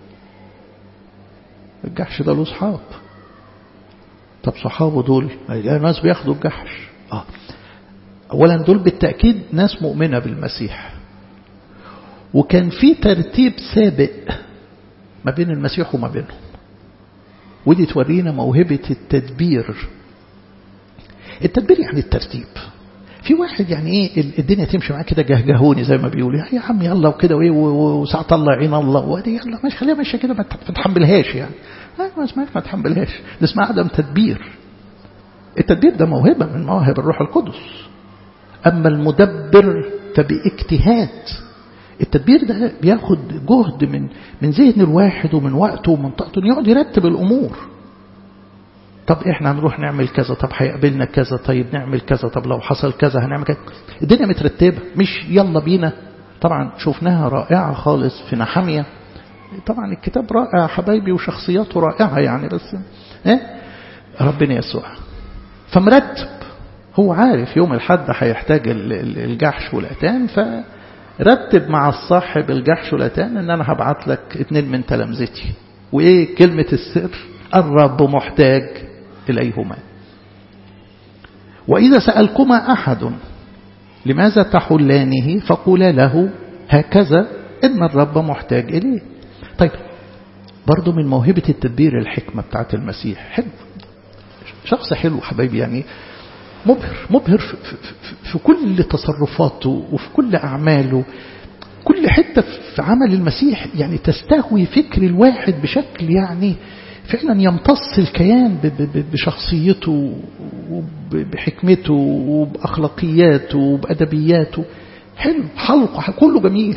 الجحش ده له صحاب طب صحابه دول ناس بياخدوا الجحش آه. أولا دول بالتأكيد ناس مؤمنة بالمسيح وكان في ترتيب سابق ما بين المسيح وما بينهم ودي تورينا موهبة التدبير التدبير يعني الترتيب في واحد يعني ايه الدنيا تمشي معاه كده جهجهوني زي ما بيقولوا يا عم يلا وكده وايه وساعة الله عين الله ودي يلا ماشي خليها ماشيه كده ما تحملهاش يعني ما اسمعش ما تحملهاش ده اسمها عدم تدبير التدبير ده موهبة من مواهب الروح القدس أما المدبر فباجتهاد التدبير ده بياخد جهد من من ذهن الواحد ومن وقته ومن طاقته يقعد يرتب الامور طب احنا هنروح نعمل كذا طب هيقابلنا كذا طيب نعمل كذا طب لو حصل كذا هنعمل كذا الدنيا مترتبه مش يلا بينا طبعا شفناها رائعه خالص في نحاميه طبعا الكتاب رائع حبايبي وشخصياته رائعه يعني بس ايه ربنا يسوع فمرتب هو عارف يوم الحد هيحتاج الجحش والاتان فرتب مع الصاحب الجحش والاتان ان انا هبعت لك اتنين من تلامذتي وايه كلمه السر الرب محتاج إليهما وإذا سألكما أحد لماذا تحلانه فقولا له هكذا إن الرب محتاج إليه طيب برضو من موهبة التدبير الحكمة بتاعت المسيح حلو شخص حلو حبايبي يعني مبهر مبهر في, في, في كل تصرفاته وفي كل أعماله كل حتة في عمل المسيح يعني تستهوي فكر الواحد بشكل يعني فعلا يمتص الكيان بشخصيته وبحكمته وبأخلاقياته وبأدبياته حلو حلقه كله جميل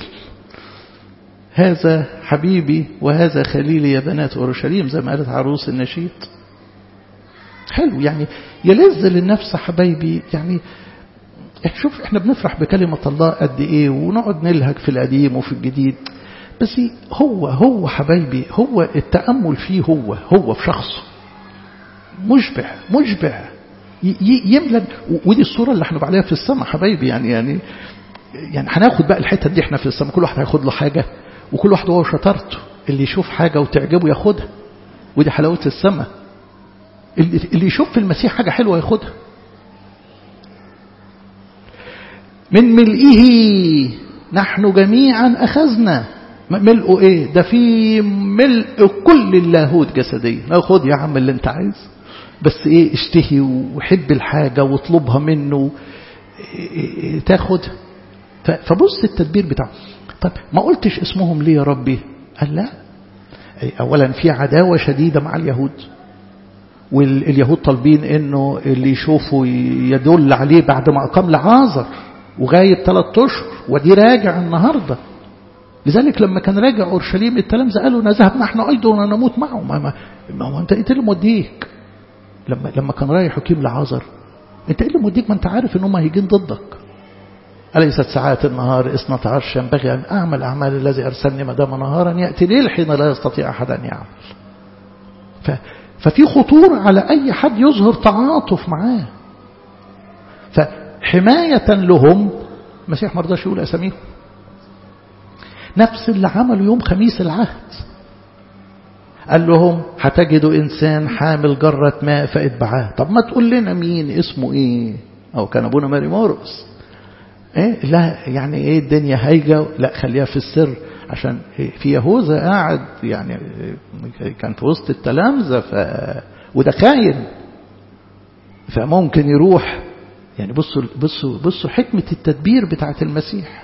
هذا حبيبي وهذا خليلي يا بنات أورشليم زي ما قالت عروس النشيد حلو يعني يلذ للنفس حبايبي يعني شوف احنا بنفرح بكلمة الله قد ايه ونقعد نلهج في القديم وفي الجديد بس هو هو حبايبي هو التأمل فيه هو هو في شخصه مشبع مشبع يملى ودي الصورة اللي احنا عليها في السماء حبايبي يعني يعني يعني هناخد بقى الحتة دي احنا في السماء كل واحد هياخد له حاجة وكل واحد هو شطارته اللي يشوف حاجة وتعجبه ياخدها ودي حلاوة السماء اللي, اللي يشوف في المسيح حاجة حلوة ياخدها من ملئه نحن جميعا أخذنا ملئه ايه ده في ملء كل اللاهوت جسديا لا خد يا عم اللي انت عايز بس ايه اشتهي وحب الحاجة واطلبها منه إيه تاخدها فبص التدبير بتاعه طب ما قلتش اسمهم ليه يا ربي قال لا اولا في عداوة شديدة مع اليهود واليهود طالبين انه اللي يشوفه يدل عليه بعد ما اقام لعازر وغايب ثلاث اشهر ودي راجع النهارده لذلك لما كان راجع اورشليم التلامذه قالوا نذهب نحن ايضا ونموت معه ما, ما, ما هو انت انت اللي موديك لما لما كان رايح يقيم لعازر انت ايه اللي موديك ما انت عارف ان هم هيجين ضدك أليست ساعات النهار اثنة عشر ينبغي أن أعمل أعمال الذي أرسلني ما دام نهارا يأتي ليل حين لا يستطيع أحد أن يعمل ف ففي خطورة على أي حد يظهر تعاطف معاه فحماية لهم المسيح ما رضاش يقول أساميهم نفس اللي عمله يوم خميس العهد قال لهم هتجدوا إنسان حامل جرة ماء فاتبعاه طب ما تقول لنا مين اسمه إيه أو كان أبونا ماري مورس إيه لا يعني إيه الدنيا هايجة لا خليها في السر عشان في يهوذا قاعد يعني كان في وسط التلامذة ف... وده خاين فممكن يروح يعني بصوا بصوا بصوا حكمة التدبير بتاعت المسيح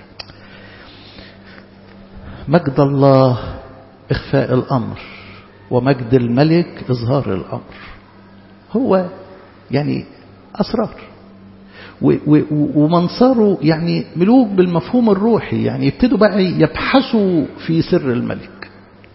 مجد الله إخفاء الأمر ومجد الملك إظهار الأمر هو يعني أسرار ومنصره يعني ملوك بالمفهوم الروحي يعني يبتدوا بقى يبحثوا في سر الملك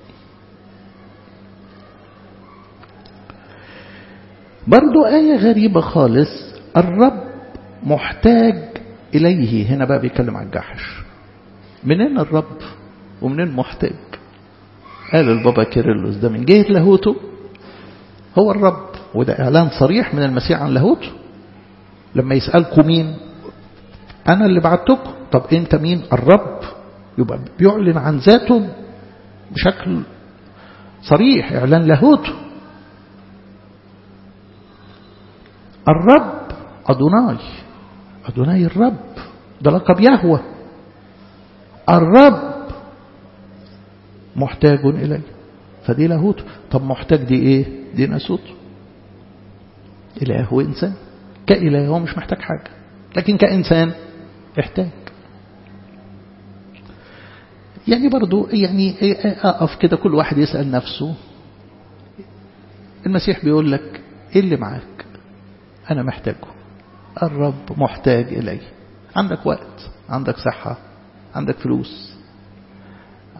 برضو آية غريبة خالص الرب محتاج إليه هنا بقى بيتكلم عن الجحش منين الرب ومنين محتاج قال البابا كيرلس ده من جهة لاهوته هو الرب وده إعلان صريح من المسيح عن لاهوته لما يسألكم مين أنا اللي بعتكم طب أنت مين الرب يبقى بيعلن عن ذاته بشكل صريح إعلان لاهوته الرب أدوناي أدوناي الرب ده لقب يهوى الرب محتاج إليه فدي لاهوته طب محتاج دي إيه دي ناسوته إله هو إنسان كإله هو مش محتاج حاجة لكن كإنسان احتاج يعني برضو يعني أقف كده كل واحد يسأل نفسه المسيح بيقول لك إيه اللي معاك أنا محتاجه الرب محتاج إلي عندك وقت عندك صحة عندك فلوس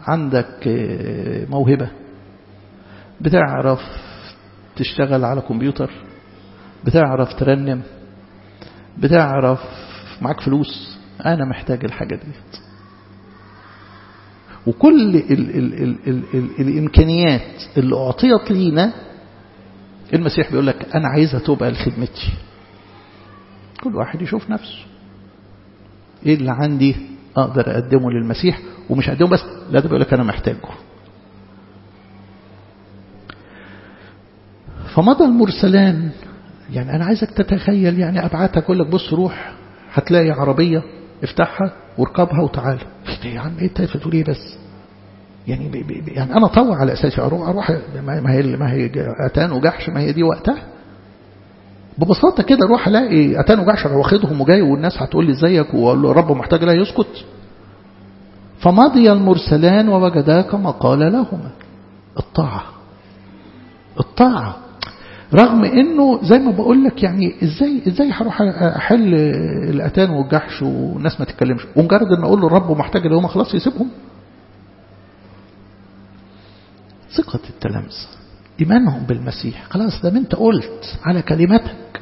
عندك موهبة بتعرف تشتغل على كمبيوتر بتعرف ترنم بتعرف معاك فلوس أنا محتاج الحاجة دي وكل ال ال ال ال ال الإمكانيات اللي أعطيت لينا المسيح بيقول لك أنا عايزها تبقى لخدمتي كل واحد يشوف نفسه إيه اللي عندي أقدر أقدمه للمسيح ومش أقدمه بس لا ده بيقول لك أنا محتاجه فمضى المرسلان يعني أنا عايزك تتخيل يعني أبعتك أقول لك بص روح هتلاقي عربية افتحها واركبها وتعالى يا عم ايه انت بتقول ايه بس يعني بي بي يعني انا طوع على اساس اروح اروح ما هي ما هي اتان وجحش ما هي دي وقتها ببساطه كده اروح الاقي اتان وجحش واخدهم وجاي والناس هتقول لي ازيك واقول له رب محتاج لا يسكت فمضي المرسلان ووجدا كما قال لهما الطاعه الطاعه رغم انه زي ما بقول لك يعني ازاي ازاي هروح احل الاتان والجحش والناس ما تتكلمش ومجرد ان اقول له الرب محتاج اللي هم خلاص يسيبهم ثقة التلامذة إيمانهم بالمسيح خلاص ده انت قلت على كلمتك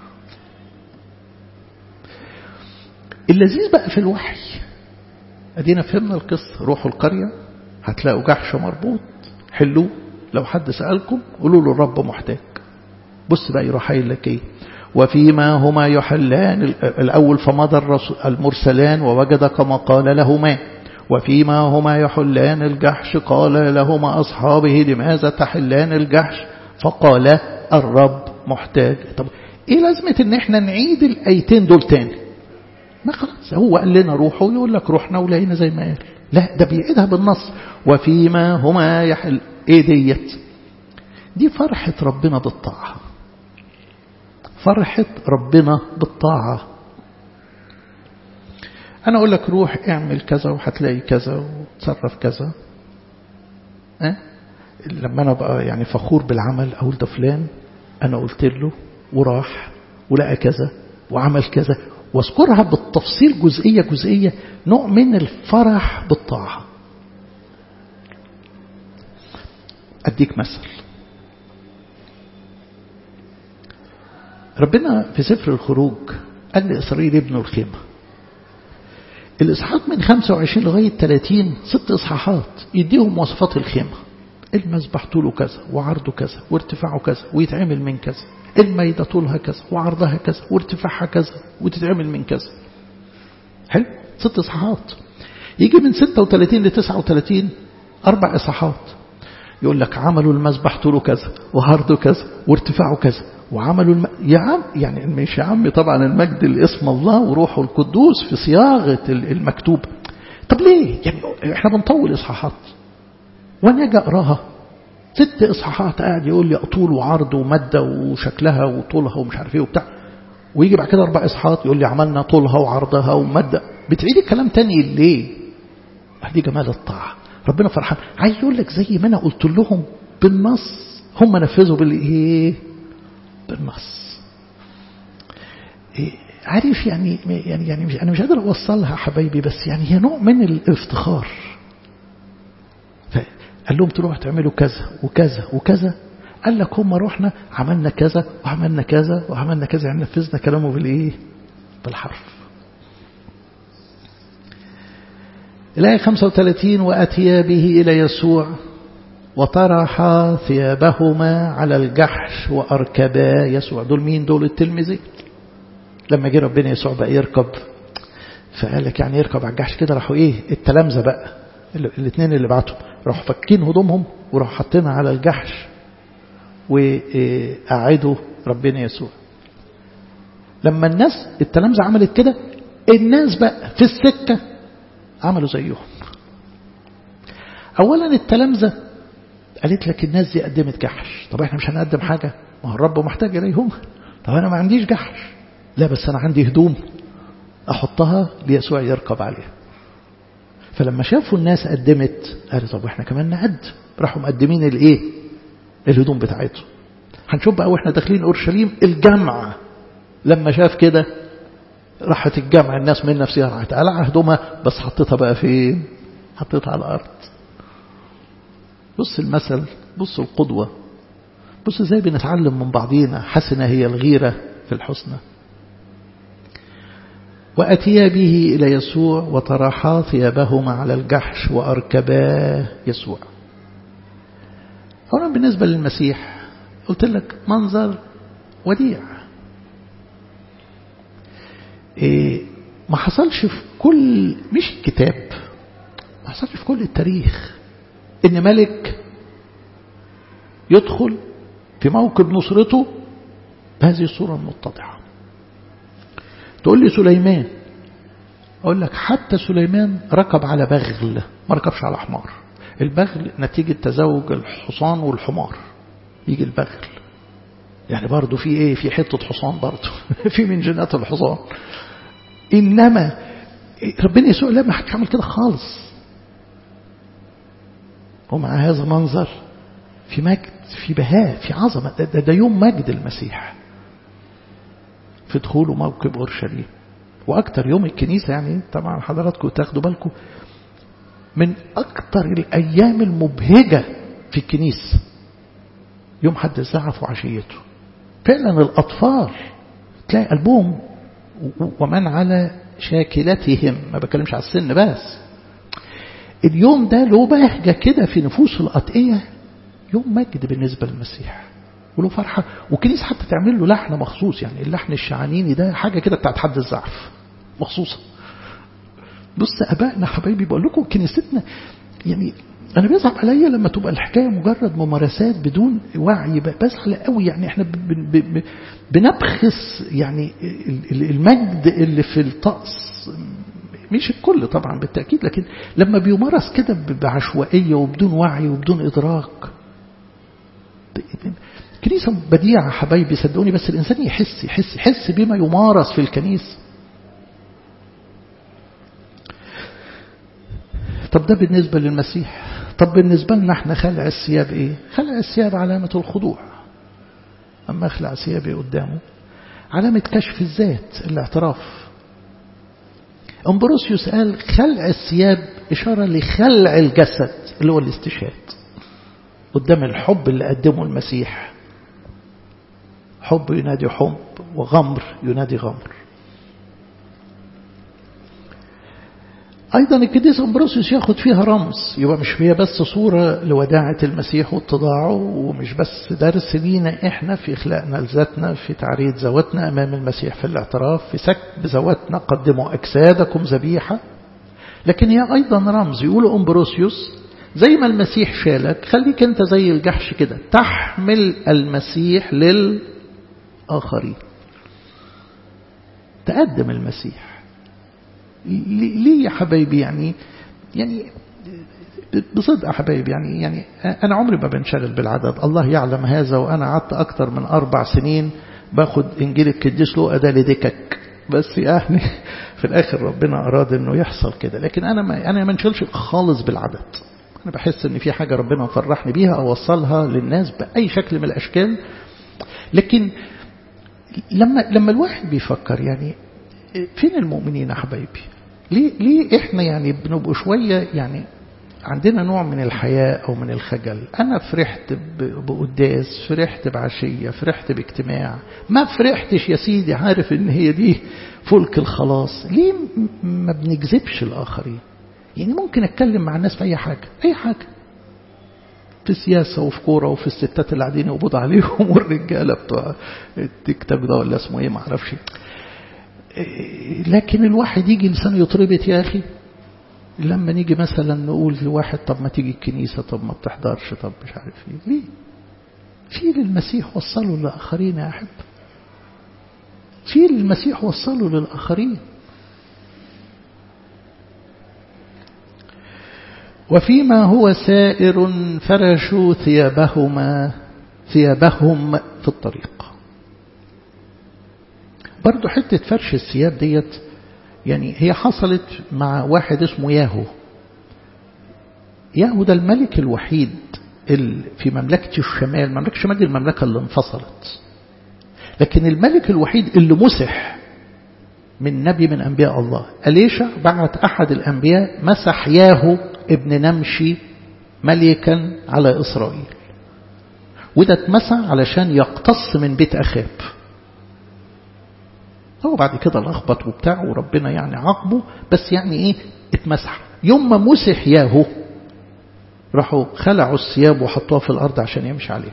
اللذيذ بقى في الوحي ادينا فهمنا القصة روحوا القرية هتلاقوا جحش مربوط حلوه لو حد سألكم قولوا له الرب محتاج بص بقى يروح قايل لك ايه وفيما هما يحلان الأول فمضى المرسلان ووجد كما قال لهما وفيما هما يحلان الجحش قال لهما أصحابه لماذا تحلان الجحش فقال الرب محتاج طب ايه لازمة ان احنا نعيد الايتين دول تاني ما خلاص هو قال لنا روحوا يقول لك روحنا ولقينا زي ما قال لا ده بيعيدها بالنص وفيما هما يحل ايه ديت دي فرحة ربنا بالطاعة فرحة ربنا بالطاعة أنا أقول لك روح اعمل كذا وهتلاقي كذا وتصرف كذا أه؟ لما أنا بقى يعني فخور بالعمل أقول ده فلان أنا قلت له وراح ولقى كذا وعمل كذا واذكرها بالتفصيل جزئية جزئية نوع من الفرح بالطاعة أديك مثل ربنا في سفر الخروج قال لإسرائيل ابنوا الخيمة الإصحاحات من 25 لغاية 30 ست إصحاحات يديهم مواصفات الخيمة المسبح طوله كذا وعرضه كذا وارتفاعه كذا ويتعمل من كذا الميدة طولها كذا وعرضها كذا وارتفاعها كذا وتتعمل من كذا حلو ست إصحاحات يجي من 36 ل 39 أربع إصحاحات يقول لك عملوا المسبح طوله كذا وعرضه كذا وارتفاعه كذا وعملوا الم... يا عم يعني مش يا عم طبعا المجد لاسم الله وروحه القدوس في صياغة المكتوب طب ليه يعني احنا بنطول اصحاحات وانا اجي اقراها ست اصحاحات قاعد يقول لي طول وعرض ومادة وشكلها وطولها ومش عارف ايه وبتاع ويجي بعد كده اربع اصحاحات يقول لي عملنا طولها وعرضها ومادة بتعيد الكلام تاني ليه دي جمال الطاعة ربنا فرحان عايز يقول لك زي ما انا قلت لهم بالنص هم نفذوا بالايه بالنص إيه عارف يعني يعني يعني مش انا مش قادر اوصلها حبايبي بس يعني هي نوع من الافتخار قال لهم تروحوا تعملوا كذا وكذا وكذا قال لك هم رحنا عملنا كذا وعملنا كذا وعملنا كذا يعني نفذنا كلامه بالايه بالحرف الآية 35 وأتيا به إلى يسوع وطرح ثيابهما على الجحش وأركبا يسوع دول مين دول التلميذين لما جه ربنا يسوع بقى يركب فقال لك يعني يركب على الجحش كده راحوا ايه التلامذة بقى الاثنين اللي بعتهم راحوا فكين هدومهم وراحوا حاطينها على الجحش وقعدوا ربنا يسوع لما الناس التلامذة عملت كده الناس بقى في السكة عملوا زيهم اولا التلامذة قالت لك الناس دي قدمت جحش طب احنا مش هنقدم حاجة ما هو الرب محتاج اليهم طب انا ما عنديش جحش لا بس انا عندي هدوم احطها ليسوع يركب عليها فلما شافوا الناس قدمت قالوا طب احنا كمان نقدم راحوا مقدمين الايه الهدوم بتاعتهم هنشوف بقى واحنا داخلين اورشليم الجامعه لما شاف كده راحت الجامعة الناس من نفسها راحت قلع هدومها بس حطيتها بقى فين حطيتها على الأرض بص المثل بص القدوة بص ازاي بنتعلم من بعضينا حسنة هي الغيرة في الحسنى وأتيا به إلى يسوع وطرحا ثيابهما على الجحش وأركبا يسوع هنا بالنسبة للمسيح قلت لك منظر وديع إيه ما حصلش في كل مش الكتاب ما حصلش في كل التاريخ ان ملك يدخل في موكب نصرته بهذه الصورة المتضحة تقول لي سليمان أقول لك حتى سليمان ركب على بغل ما ركبش على حمار البغل نتيجة تزوج الحصان والحمار يجي البغل يعني برضه في ايه في حتة حصان برضه في من جنات الحصان إنما ربنا يسوع لا ما حدش عمل كده خالص ومع هذا منظر في مجد في بهاء في عظمة ده, ده, ده يوم مجد المسيح في دخوله موكب أورشليم وأكتر يوم الكنيسة يعني طبعا حضراتكم تاخدوا بالكم من أكتر الأيام المبهجة في الكنيسة يوم حد الزعف وعشيته فعلا الأطفال تلاقي قلبهم ومن على شاكلتهم ما بكلمش على السن بس اليوم ده له بهجة كده في نفوس الأتقية يوم مجد بالنسبة للمسيح وله فرحة والكنيسة حتى تعمل له لحن مخصوص يعني اللحن الشعانيني ده حاجة كده بتاعت حد الزعف مخصوصة بص أبائنا حبايبي بقول لكم كنيستنا يعني أنا بيصعب عليا لما تبقى الحكاية مجرد ممارسات بدون وعي بزعل قوي يعني احنا بنبخس يعني المجد اللي في الطقس مش الكل طبعا بالتأكيد لكن لما بيمارس كده بعشوائية وبدون وعي وبدون إدراك كنيسة بديعة حبايبي صدقوني بس الإنسان يحس يحس يحس بما يمارس في الكنيسة طب ده بالنسبة للمسيح طب بالنسبة لنا احنا خلع الثياب ايه خلع الثياب علامة الخضوع أما أخلع ثيابي قدامه علامة كشف الذات الاعتراف أمبروسيوس قال خلع الثياب إشارة لخلع الجسد اللي هو الاستشهاد قدام الحب اللي قدمه المسيح حب ينادي حب وغمر ينادي غمر أيضا القديس أمبروسيوس ياخد فيها رمز يبقى مش هي بس صورة لوداعة المسيح واتضاعه ومش بس درس لينا إحنا في إخلاقنا لذاتنا في تعريض ذواتنا أمام المسيح في الاعتراف في سكب ذواتنا قدموا أجسادكم ذبيحة لكن هي أيضا رمز يقول أمبروسيوس زي ما المسيح شالك خليك أنت زي الجحش كده تحمل المسيح للآخرين تقدم المسيح ليه يا حبايبي يعني يعني بصدق يا حبايبي يعني يعني أنا عمري ما بنشغل بالعدد الله يعلم هذا وأنا قعدت أكتر من أربع سنين باخد إنجيل القديس له أدا لدكك بس يعني في الآخر ربنا أراد إنه يحصل كده لكن أنا ما أنا ما انشغلش خالص بالعدد أنا بحس إن في حاجة ربنا مفرحني بيها أوصلها للناس بأي شكل من الأشكال لكن لما لما الواحد بيفكر يعني فين المؤمنين يا حبايبي ليه ليه احنا يعني بنبقوا شويه يعني عندنا نوع من الحياء او من الخجل انا فرحت بقداس فرحت بعشيه فرحت باجتماع ما فرحتش يا سيدي عارف ان هي دي فلك الخلاص ليه ما بنجذبش الاخرين يعني ممكن اتكلم مع الناس في اي حاجه اي حاجه في سياسة وفي كورة وفي الستات اللي قاعدين يقبض عليهم والرجالة بتوع التيك توك ده ولا اسمه ايه معرفش لكن الواحد يجي لسانه يطربت يا أخي لما نيجي مثلا نقول لواحد طب ما تيجي الكنيسة طب ما بتحضرش طب مش عارف ايه ليه في للمسيح وصلوا للآخرين يا أحب في للمسيح وصلوا للآخرين وفيما هو سائر فرشوا ثيابهما ثيابهم في الطريق برضو حتة فرش الثياب ديت يعني هي حصلت مع واحد اسمه ياهو ياهو ده الملك الوحيد في مملكة الشمال مملكة الشمال دي المملكة اللي انفصلت لكن الملك الوحيد اللي مسح من نبي من أنبياء الله أليشع بعت أحد الأنبياء مسح ياهو ابن نمشي ملكا على إسرائيل وده اتمسع علشان يقتص من بيت أخاب هو بعد كده لخبط وبتاع وربنا يعني عاقبه بس يعني ايه اتمسح يوم ما مسح ياهو راحوا خلعوا الثياب وحطوها في الأرض عشان يمشي عليها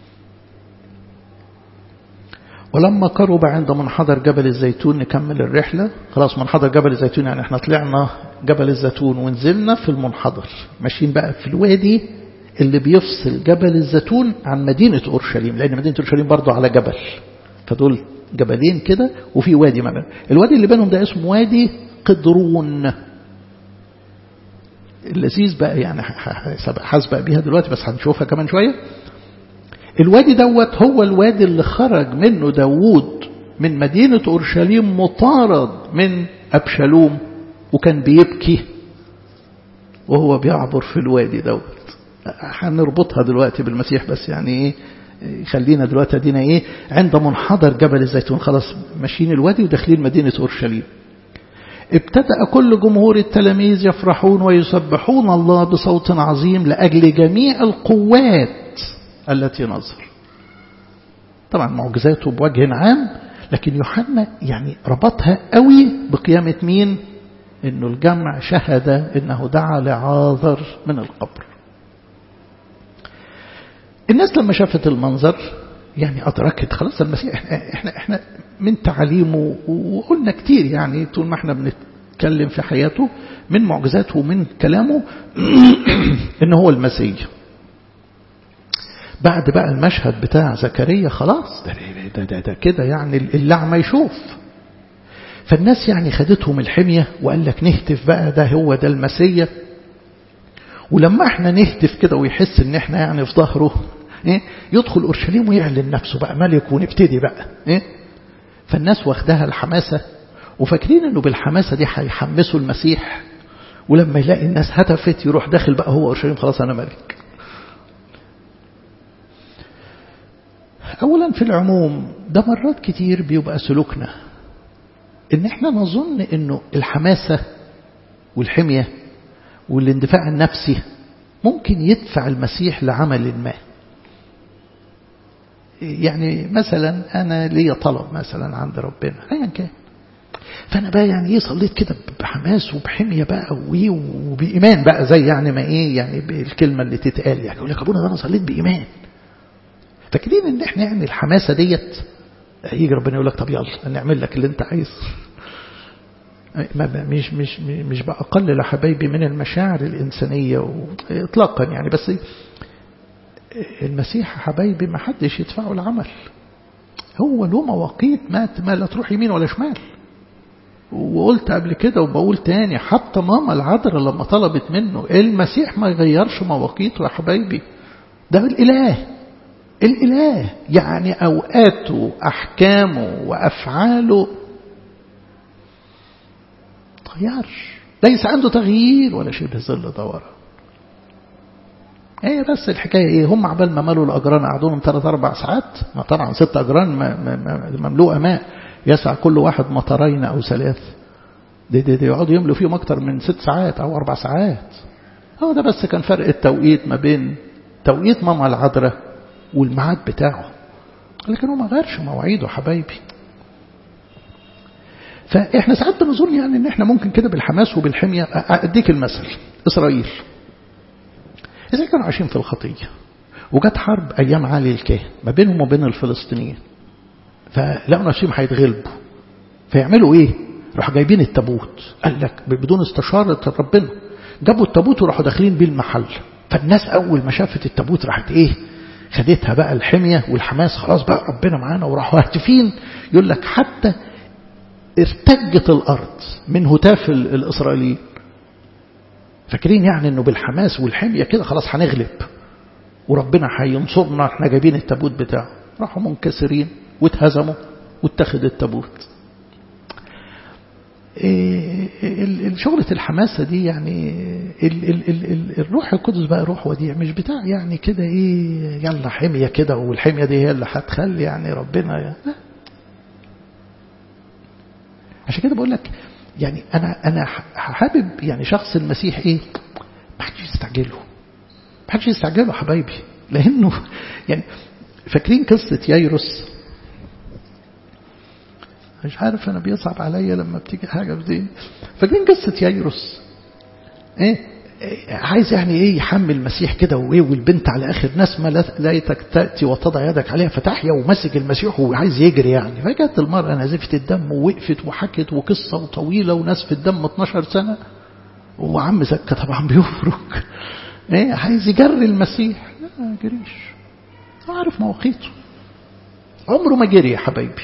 ولما قرب عند منحدر جبل الزيتون نكمل الرحلة خلاص منحدر جبل الزيتون يعني احنا طلعنا جبل الزيتون ونزلنا في المنحدر ماشيين بقى في الوادي اللي بيفصل جبل الزيتون عن مدينة أورشليم لأن مدينة أورشليم برضو على جبل فدول جبلين كده وفي وادي ما بين الوادي اللي بينهم ده اسمه وادي قدرون اللذيذ بقى يعني حاسبق بيها دلوقتي بس هنشوفها كمان شوية الوادي دوت هو الوادي اللي خرج منه داوود من مدينة أورشليم مطارد من أبشالوم وكان بيبكي وهو بيعبر في الوادي دوت هنربطها دلوقتي بالمسيح بس يعني ايه خلينا دلوقتي ادينا ايه عند منحدر جبل الزيتون خلاص ماشيين الوادي وداخلين مدينة أورشليم ابتدأ كل جمهور التلاميذ يفرحون ويسبحون الله بصوت عظيم لأجل جميع القوات التي نظر طبعا معجزاته بوجه عام لكن يوحنا يعني ربطها قوي بقيامة مين انه الجمع شهد انه دعا لعاذر من القبر الناس لما شافت المنظر يعني أدركت خلاص المسيح احنا, احنا, احنا من تعاليمه وقلنا كتير يعني طول ما احنا بنتكلم في حياته من معجزاته ومن كلامه ان هو المسيح بعد بقى المشهد بتاع زكريا خلاص ده, ده, ده, ده كده يعني اللعمة يشوف فالناس يعني خدتهم الحمية وقال لك نهتف بقى ده هو ده المسيح ولما احنا نهتف كده ويحس ان احنا يعني في ظهره إيه؟ يدخل أورشليم ويعلن نفسه بقى ملك ونبتدي بقى إيه؟ فالناس واخدها الحماسة وفاكرين انه بالحماسة دي هيحمسوا المسيح ولما يلاقي الناس هتفت يروح داخل بقى هو أورشليم خلاص أنا ملك أولا في العموم ده مرات كتير بيبقى سلوكنا ان احنا نظن انه الحماسة والحمية والاندفاع النفسي ممكن يدفع المسيح لعمل ما يعني مثلا أنا ليا طلب مثلا عند ربنا أيا كان فأنا بقى يعني إيه صليت كده بحماس وبحمية بقى وبإيمان بقى زي يعني ما إيه يعني بالكلمة اللي تتقال يعني يقول لك أبونا ده أنا صليت بإيمان فاكرين إن إحنا يعني الحماسة ديت يجي ربنا يقول لك طب يلا نعمل لك اللي أنت عايزه مش مش مش بأقل لحبايبي من المشاعر الإنسانية إطلاقا يعني بس المسيح حبايبي ما حدش يدفعه العمل هو له مواقيت ما ما لا تروح يمين ولا شمال وقلت قبل كده وبقول تاني حتى ماما العذراء لما طلبت منه المسيح ما يغيرش مواقيته يا حبايبي ده الإله الإله يعني أوقاته أحكامه وأفعاله تغيرش ليس عنده تغيير ولا شبه ظل دوران ايه بس الحكاية ايه هم عبال ما ملوا الأجران قعدوا لهم ثلاث أربع ساعات ما طبعا ست أجران مملوءة ماء يسع كل واحد مطرين أو ثلاث دي, دي, دي يقعدوا يملوا فيهم أكتر من ست ساعات أو أربع ساعات هو ده بس كان فرق التوقيت ما بين توقيت ماما العذراء والميعاد بتاعه لكن هو ما غيرش مواعيده حبايبي فاحنا ساعات بنظن يعني ان احنا ممكن كده بالحماس وبالحمية اديك المثل اسرائيل اذا كانوا عايشين في الخطية وجت حرب ايام علي الكاهن ما بينهم وبين الفلسطينيين فلقوا نفسهم هيتغلبوا فيعملوا ايه راحوا جايبين التابوت قال لك بدون استشارة ربنا جابوا التابوت وراحوا داخلين بيه المحل فالناس اول ما شافت التابوت راحت ايه خدتها بقى الحمية والحماس خلاص بقى ربنا معانا وراحوا هاتفين يقول لك حتى ارتجت الأرض من هتاف الإسرائيليين فاكرين يعني انه بالحماس والحمية كده خلاص هنغلب وربنا هينصرنا احنا جايبين التابوت بتاعه راحوا منكسرين واتهزموا واتخذ التابوت شغلة الحماسة دي يعني ال ال ال ال الروح القدس بقى روح وديع مش بتاع يعني كده ايه يلا حمية كده والحمية دي هي اللي هتخلي يعني ربنا لا عشان كده بقول لك يعني انا انا حابب يعني شخص المسيح ايه ما حدش يستعجله محدش يستعجله حبايبي لأنه يعني فاكرين قصة يايروس مش عارف أنا بيصعب عليا لما بتيجي حاجة بدي فاكرين قصة يايروس إيه عايز يعني ايه يحمل المسيح كده وايه والبنت على اخر نسمه ليتك تاتي وتضع يدك عليها فتحيا ومسك المسيح وعايز يجري يعني فجت المراه نزفت الدم ووقفت وحكت وقصه طويله ونسف الدم 12 سنه وعم زكا طبعا بيفرك ايه عايز يجري المسيح لا ما جريش عارف مواقيته عمره ما جري يا حبايبي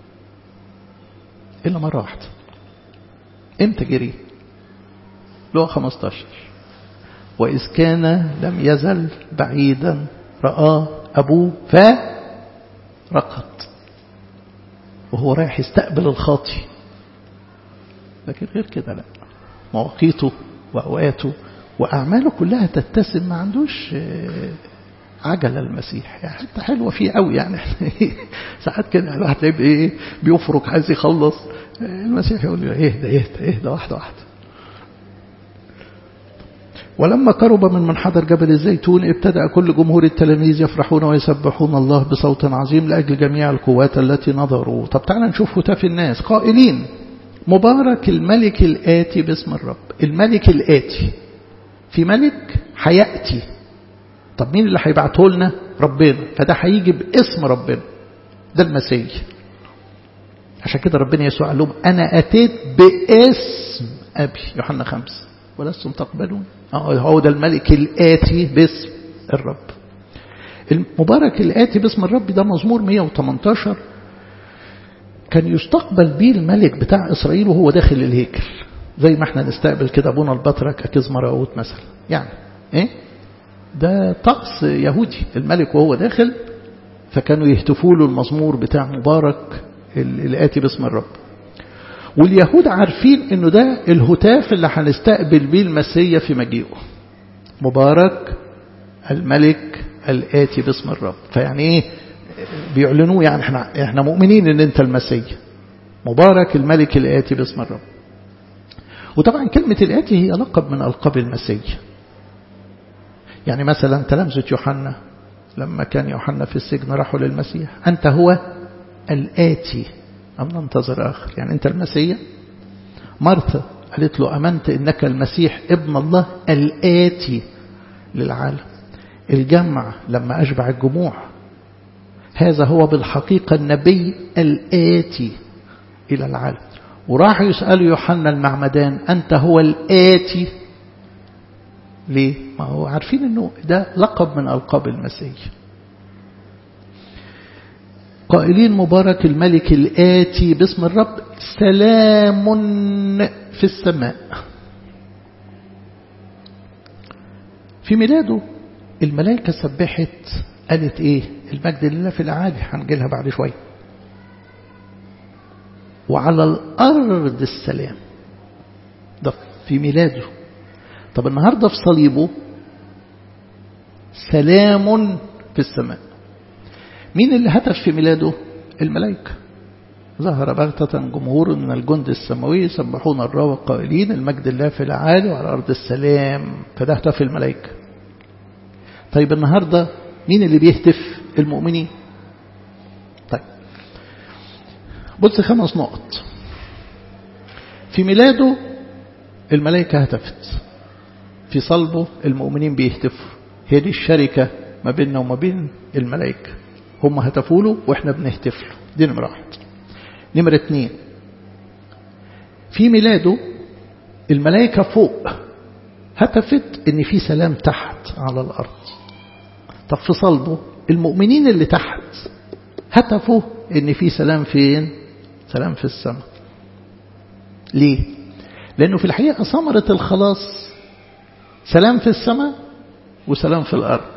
الا مره واحده امتى جري له 15 وإذ كان لم يزل بعيدا رآه أبوه فرقد وهو رايح يستقبل الخاطي لكن غير كده لا مواقيته وأوقاته وأعماله كلها تتسم ما عندوش عجلة المسيح يعني حتى حلوة فيه قوي يعني ساعات كده الواحد تلاقيه ايه بيفرك عايز يخلص المسيح يقول له اهدى اهدى اهدى واحدة واحدة ولما قرب من منحدر جبل الزيتون ابتدأ كل جمهور التلاميذ يفرحون ويسبحون الله بصوت عظيم لأجل جميع القوات التي نظروا طب تعالى نشوف هتاف الناس قائلين مبارك الملك الآتي باسم الرب الملك الآتي في ملك هيأتي طب مين اللي هيبعته لنا ربنا فده هيجي باسم ربنا ده المسيح عشان كده ربنا يسوع قال لهم أنا أتيت باسم أبي يوحنا خمسة ولستم تقبلون هو ده الملك الآتي باسم الرب المبارك الآتي باسم الرب ده مزمور 118 كان يستقبل بيه الملك بتاع إسرائيل وهو داخل الهيكل زي ما احنا نستقبل كده أبونا البطرك أكيز مراوت مثلا يعني ايه ده طقس يهودي الملك وهو داخل فكانوا يهتفوا له المزمور بتاع مبارك الآتي باسم الرب واليهود عارفين انه ده الهتاف اللي هنستقبل بيه المسيا في مجيئه مبارك الملك الآتي باسم الرب فيعني ايه بيعلنوه يعني احنا احنا مؤمنين ان انت المسيا مبارك الملك الآتي باسم الرب وطبعا كلمة الآتي هي لقب من ألقاب المسيا يعني مثلا تلامذة يوحنا لما كان يوحنا في السجن راحوا للمسيح أنت هو الآتي أم ننتظر آخر يعني أنت المسيح مرثا قالت له أمنت إنك المسيح ابن الله الآتي للعالم الجمع لما أشبع الجموع هذا هو بالحقيقة النبي الآتي إلى العالم وراح يسأل يوحنا المعمدان أنت هو الآتي ليه؟ ما هو عارفين أنه ده لقب من ألقاب المسيح قائلين مبارك الملك الآتي باسم الرب سلام في السماء في ميلاده الملائكة سبحت قالت ايه المجد لله في العالي هنجيلها بعد شوية وعلى الأرض السلام ده في ميلاده طب النهاردة في صليبه سلام في السماء مين اللي هتف في ميلاده الملائكة ظهر بغتة جمهور من الجند السماوي يسبحون الرب قائلين المجد الله في العالي وعلى أرض السلام فده هتف الملائكة طيب النهاردة مين اللي بيهتف المؤمنين طيب بص خمس نقط في ميلاده الملائكة هتفت في صلبه المؤمنين بيهتفوا هي دي الشركة ما بيننا وما بين الملائكة هم هتفوا له واحنا بنهتف له دي نمرة واحد نمرة اتنين في ميلاده الملائكة فوق هتفت ان في سلام تحت على الارض طب في صلبه المؤمنين اللي تحت هتفوا ان في سلام فين سلام في السماء ليه لانه في الحقيقة ثمرة الخلاص سلام في السماء وسلام في الارض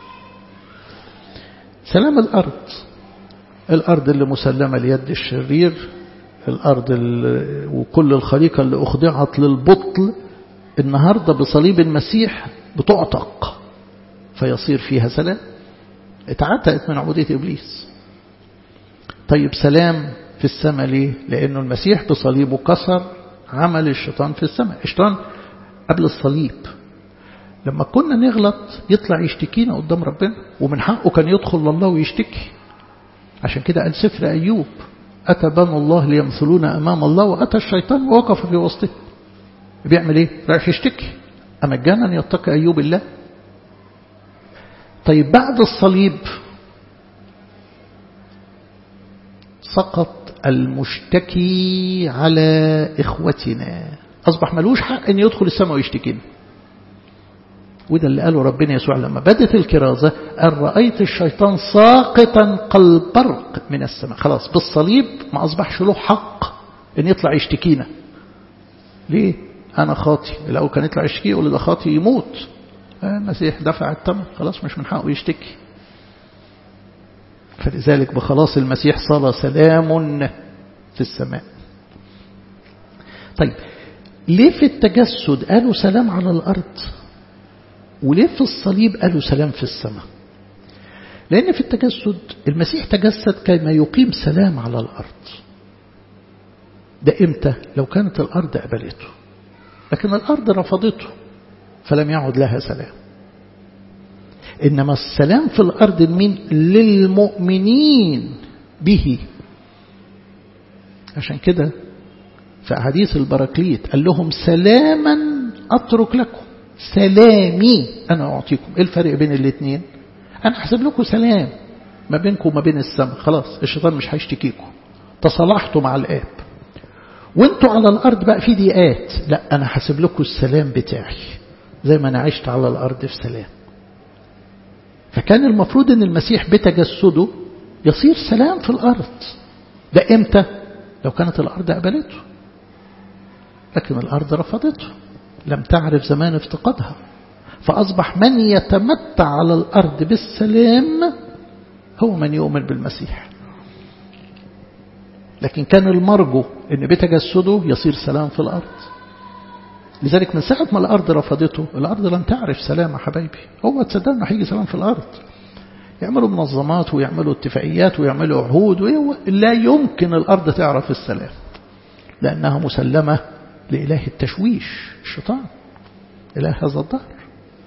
سلام الارض الارض اللي مسلمة ليد الشرير الارض وكل الخليقة اللي اخضعت للبطل النهاردة بصليب المسيح بتعتق فيصير فيها سلام اتعتقت من عبودية إبليس طيب سلام في السماء ليه لأنه المسيح بصليبه كسر عمل الشيطان في السماء الشيطان قبل الصليب لما كنا نغلط يطلع يشتكينا قدام ربنا ومن حقه كان يدخل لله ويشتكي عشان كده قال سفر أيوب أتى بنو الله ليمثلون أمام الله وأتى الشيطان ووقف في وسطه بيعمل إيه؟ رايح يشتكي أمجانا يتقي أيوب الله طيب بعد الصليب سقط المشتكي على إخوتنا أصبح ملوش حق أن يدخل السماء ويشتكينا وده اللي قاله ربنا يسوع لما بدت الكرازة قال رأيت الشيطان ساقطا كالبرق من السماء خلاص بالصليب ما أصبحش له حق أن يطلع يشتكينا ليه؟ أنا خاطي لو كان يطلع يشتكي يقول ده خاطي يموت المسيح دفع الثمن خلاص مش من حقه يشتكي فلذلك بخلاص المسيح صار سلام في السماء طيب ليه في التجسد قالوا سلام على الأرض وليه في الصليب قالوا سلام في السماء لأن في التجسد المسيح تجسد كما يقيم سلام على الأرض ده إمتى لو كانت الأرض قبلته لكن الأرض رفضته فلم يعد لها سلام إنما السلام في الأرض مين للمؤمنين به عشان كده في حديث البراكليت قال لهم سلاما أترك لكم سلامي أنا أعطيكم إيه الفرق بين الاثنين أنا حسب لكم سلام ما بينكم وما بين السماء خلاص الشيطان مش هيشتكيكم تصالحتوا مع الآب وانتوا على الأرض بقى في ضيقات لا أنا حسب لكم السلام بتاعي زي ما أنا عشت على الأرض في سلام فكان المفروض أن المسيح بتجسده يصير سلام في الأرض ده إمتى لو كانت الأرض قبلته لكن الأرض رفضته لم تعرف زمان افتقادها فأصبح من يتمتع على الأرض بالسلام هو من يؤمن بالمسيح لكن كان المرجو أن بتجسده يصير سلام في الأرض لذلك من ساعة ما الأرض رفضته الأرض لن تعرف سلام يا حبايبي هو تصدقنا هيجي سلام في الأرض يعملوا منظمات ويعملوا اتفاقيات ويعملوا عهود لا يمكن الأرض تعرف السلام لأنها مسلمة لإله التشويش الشيطان إله هذا الظهر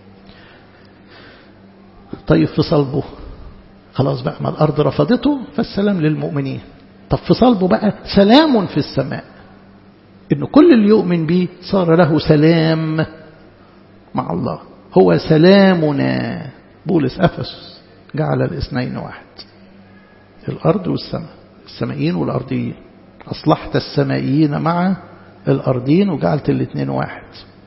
طيب في صلبه خلاص بقى ما الأرض رفضته فالسلام للمؤمنين طب في صلبه بقى سلام في السماء إن كل اللي يؤمن به صار له سلام مع الله هو سلامنا بولس أفس جعل الاثنين واحد الأرض والسماء السمائيين والأرضيين أصلحت السمائيين مع الأرضين وجعلت الاثنين واحد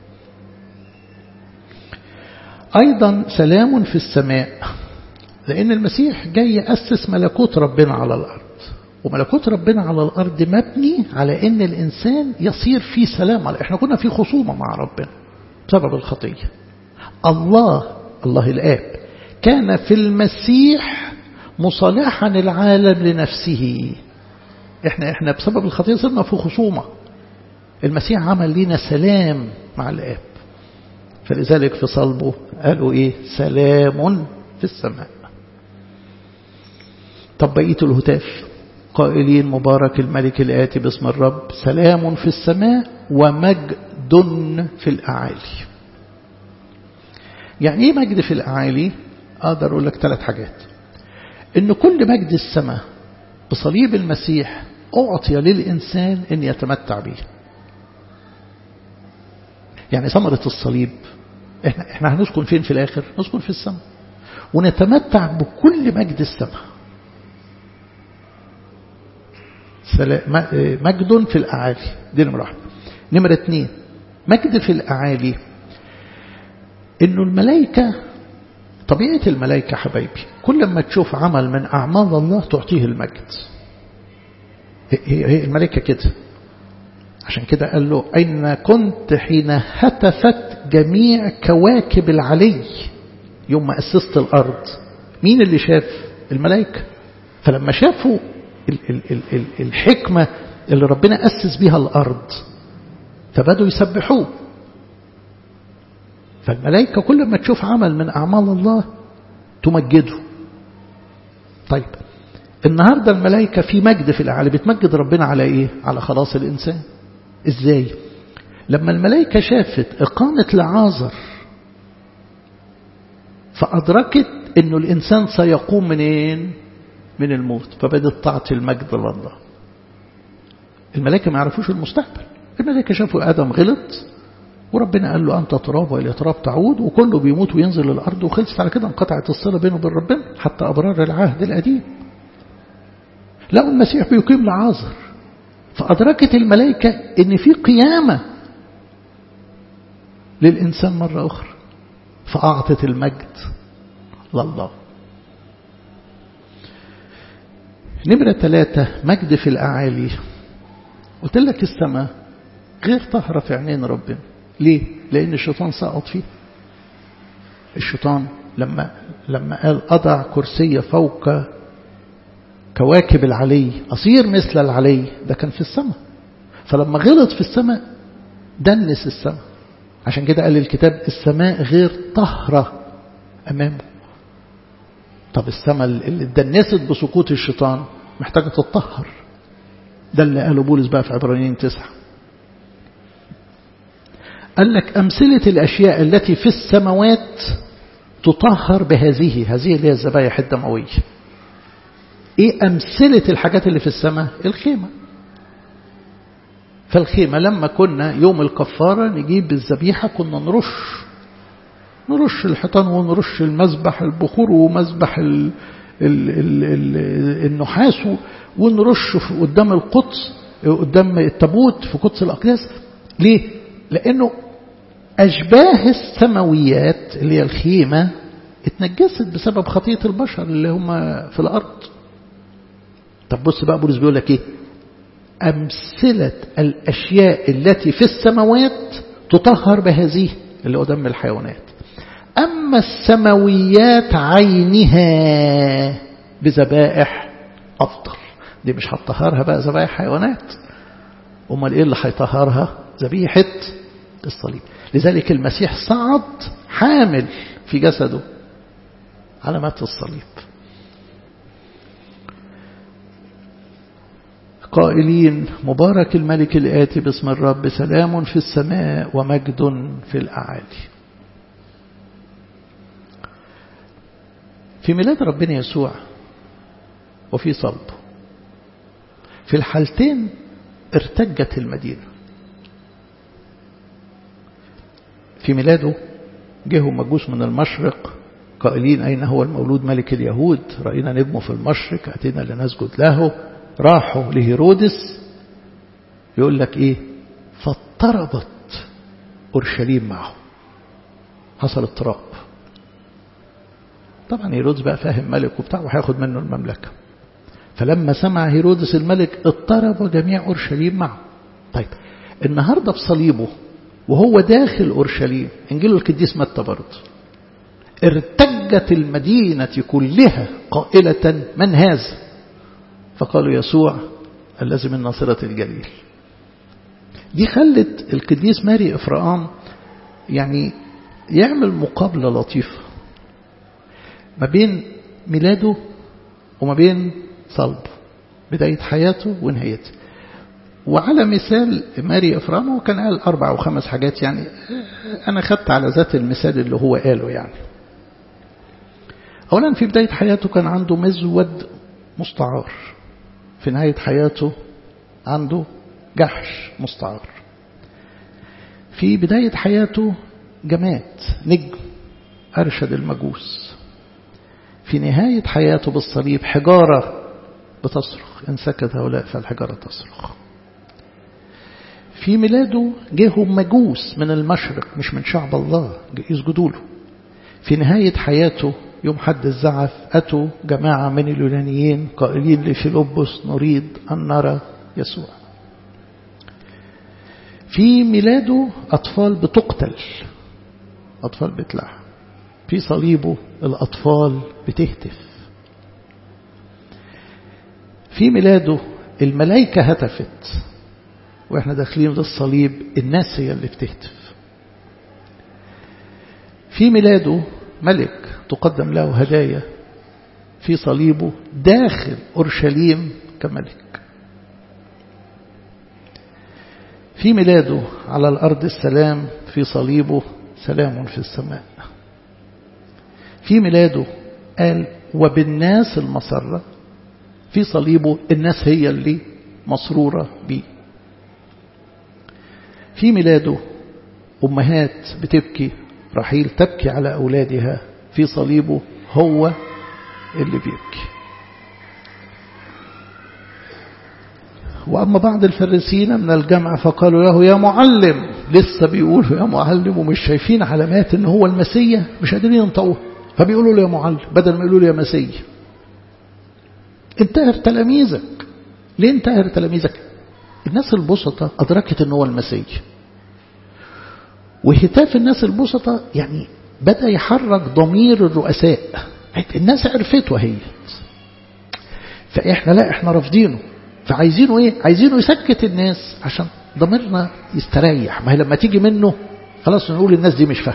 أيضا سلام في السماء لأن المسيح جاي يأسس ملكوت ربنا على الأرض وملكوت ربنا على الأرض مبني على أن الإنسان يصير في سلام احنا كنا في خصومة مع ربنا بسبب الخطية الله الله الآب كان في المسيح مصالحا العالم لنفسه احنا احنا بسبب الخطية صرنا في خصومة المسيح عمل لنا سلام مع الآب فلذلك في صلبه قالوا ايه سلام في السماء طب بقية الهتاف قائلين مبارك الملك الآتي باسم الرب سلام في السماء ومجد في الأعالي يعني ايه مجد في الأعالي أقدر أقول لك ثلاث حاجات إن كل مجد السماء بصليب المسيح أعطي للإنسان أن يتمتع به يعني ثمرة الصليب احنا, احنا هنسكن فين في الآخر نسكن في السماء ونتمتع بكل مجد السماء مجد في الأعالي دي نمرة واحدة نمرة اثنين مجد في الأعالي إنه الملائكة طبيعة الملائكة حبايبي كل ما تشوف عمل من أعمال الله تعطيه المجد هي, هي الملائكة كده عشان كده قال له أين كنت حين هتفت جميع كواكب العلي يوم ما أسست الأرض مين اللي شاف الملائكة فلما شافوا ال ال ال ال الحكمة اللي ربنا أسس بها الأرض فبدوا يسبحوه فالملائكة كل ما تشوف عمل من أعمال الله تمجده طيب النهاردة الملائكة في مجد في الأعلى بتمجد ربنا على إيه؟ على خلاص الإنسان إزاي؟ لما الملائكة شافت إقامة لعازر فأدركت أنه الإنسان سيقوم منين من الموت فبدت تعطي المجد لله الملائكة ما يعرفوش المستقبل الملائكة شافوا آدم غلط وربنا قال له أنت تراب وإلى تراب تعود وكله بيموت وينزل الأرض وخلصت على كده انقطعت الصلة بينه وبين ربنا حتى أبرار العهد القديم لقوا المسيح بيقيم لعازر فأدركت الملائكة أن في قيامة للإنسان مرة أخرى فأعطت المجد لله نمرة ثلاثة مجد في الأعالي قلت لك السماء غير طهرة في عينين ربنا ليه؟ لأن الشيطان سقط فيه الشيطان لما لما قال أضع كرسي فوق كواكب العلي أصير مثل العلي ده كان في السماء فلما غلط في السماء دنس السماء عشان كده قال الكتاب السماء غير طهرة أمامه طب السماء اللي اتدنست بسقوط الشيطان محتاجة تطهر ده اللي قاله بولس بقى في عبرانيين تسعة قال لك أمثلة الأشياء التي في السماوات تطهر بهذه هذه اللي هي الذبايح الدموية ايه أمثلة الحاجات اللي في السماء الخيمة فالخيمة لما كنا يوم الكفارة نجيب الذبيحة كنا نرش نرش الحيطان ونرش المذبح البخور ومذبح ال ال ال ال النحاس ونرش قدام القدس قدام التابوت في قدس الأقداس ليه؟ لأنه أشباه السماويات اللي هي الخيمة اتنجست بسبب خطية البشر اللي هم في الأرض طب بص بقى بولس بيقول لك ايه أمثلة الأشياء التي في السماوات تطهر بهذه اللي هو دم الحيوانات أما السماويات عينها بذبائح أفضل دي مش هتطهرها بقى ذبائح حيوانات أمال إيه اللي هيطهرها ذبيحة الصليب لذلك المسيح صعد حامل في جسده علامات الصليب قائلين مبارك الملك الآتي باسم الرب سلام في السماء ومجد في الأعالي في ميلاد ربنا يسوع وفي صلبه في الحالتين ارتجت المدينة في ميلاده جه مجوس من المشرق قائلين أين هو المولود ملك اليهود رأينا نجمه في المشرق أتينا لنسجد له راحوا لهيرودس يقول لك إيه فاضطربت أورشليم معه حصل اضطراب طبعا هيرودس بقى فاهم ملك وبتاع وهياخد منه المملكة فلما سمع هيرودس الملك اضطرب جميع أورشليم معه طيب النهاردة في صليبه وهو داخل أورشليم إنجيل القديس متى برضه ارتجت المدينة كلها قائلة من هذا فقالوا يسوع الذي من ناصرة الجليل دي خلت القديس ماري إفرام يعني يعمل مقابلة لطيفة ما بين ميلاده وما بين صلبه بداية حياته ونهايته وعلى مثال ماري إفرام هو كان قال أربع أو خمس حاجات يعني أنا خدت على ذات المثال اللي هو قاله يعني أولا في بداية حياته كان عنده مزود مستعار في نهاية حياته عنده جحش مستعار في بداية حياته جماد نجم أرشد المجوس في نهاية حياته بالصليب حجارة بتصرخ إن سكت هؤلاء فالحجارة تصرخ في ميلاده جاهم مجوس من المشرق مش من شعب الله يسجدوا له في نهاية حياته يوم حد الزعف أتوا جماعة من اليونانيين قائلين لفيلبس نريد أن نرى يسوع في ميلاده أطفال بتقتل أطفال بتلعب في صليبه الأطفال بتهتف في ميلاده الملائكة هتفت وإحنا داخلين للصليب الناس هي اللي بتهتف في ميلاده ملك تقدم له هدايا في صليبه داخل أورشليم كملك في ميلاده على الأرض السلام في صليبه سلام في السماء في ميلاده قال وبالناس المسرة في صليبه الناس هي اللي مسرورة بيه في ميلاده أمهات بتبكي رحيل تبكي على أولادها في صليبه هو اللي بيبكي وأما بعض الفريسيين من الجمع فقالوا له يا معلم لسه بيقولوا يا معلم ومش شايفين علامات ان هو المسيح مش قادرين ينطقوها فبيقولوا له يا معلم بدل ما يقولوا له يا مسيح انتهر تلاميذك ليه انتهر تلاميذك الناس البسطة أدركت ان هو المسيح وهتاف الناس البسطة يعني بدأ يحرك ضمير الرؤساء الناس عرفته هي فإحنا لا إحنا رافضينه فعايزينه إيه عايزينه يسكت الناس عشان ضميرنا يستريح ما هي لما تيجي منه خلاص نقول الناس دي مش فاهمة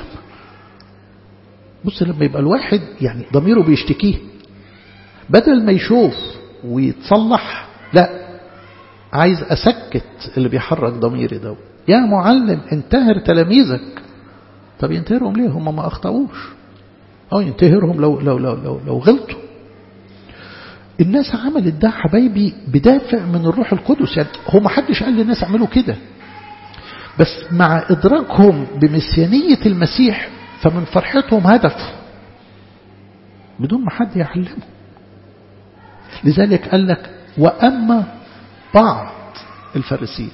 بص لما يبقى الواحد يعني ضميره بيشتكيه بدل ما يشوف ويتصلح لا عايز أسكت اللي بيحرك ضميري ده يا معلم انتهر تلاميذك طب ينتهرهم ليه هم ما أخطأوش أو ينتهرهم لو, لو, لو, لو, لو غلطوا الناس عملت ده حبايبي بدافع من الروح القدس يعني هو ما حدش قال للناس اعملوا كده بس مع إدراكهم بمسيانية المسيح فمن فرحتهم هدف بدون ما حد يعلمه لذلك قال لك وأما بعض الفارسيين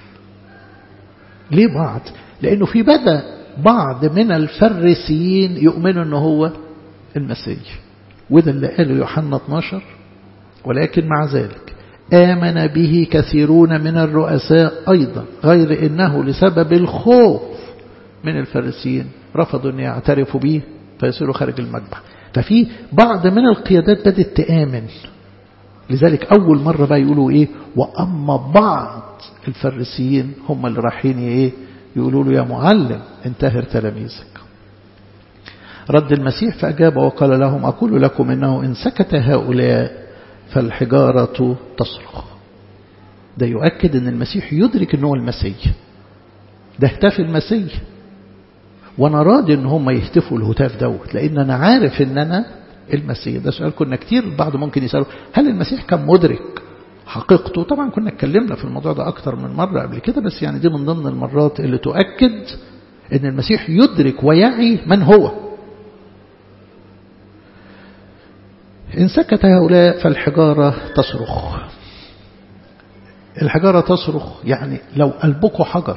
ليه بعض لأنه في بدأ بعض من الفريسيين يؤمنوا أنه هو المسيح وده اللي قاله يوحنا 12 ولكن مع ذلك آمن به كثيرون من الرؤساء أيضا غير إنه لسبب الخوف من الفريسيين رفضوا أن يعترفوا به فيصيروا خارج المذبح ففي بعض من القيادات بدأت تآمن لذلك أول مرة بقى يقولوا إيه وأما بعض الفريسيين هم اللي رايحين إيه يقولوا له يا معلم انتهر تلاميذك رد المسيح فأجاب وقال لهم أقول لكم إنه إن سكت هؤلاء فالحجارة تصرخ ده يؤكد أن المسيح يدرك أنه المسيح ده اهتاف المسيح وانا راضي ان هم يهتفوا الهتاف دوت لان انا عارف ان انا المسيح ده سؤال كنا كتير البعض ممكن يسألوا هل المسيح كان مدرك حقيقته طبعا كنا اتكلمنا في الموضوع ده اكتر من مرة قبل كده بس يعني دي من ضمن المرات اللي تؤكد ان المسيح يدرك ويعي من هو إن سكت هؤلاء فالحجارة تصرخ الحجارة تصرخ يعني لو قلبكم حجر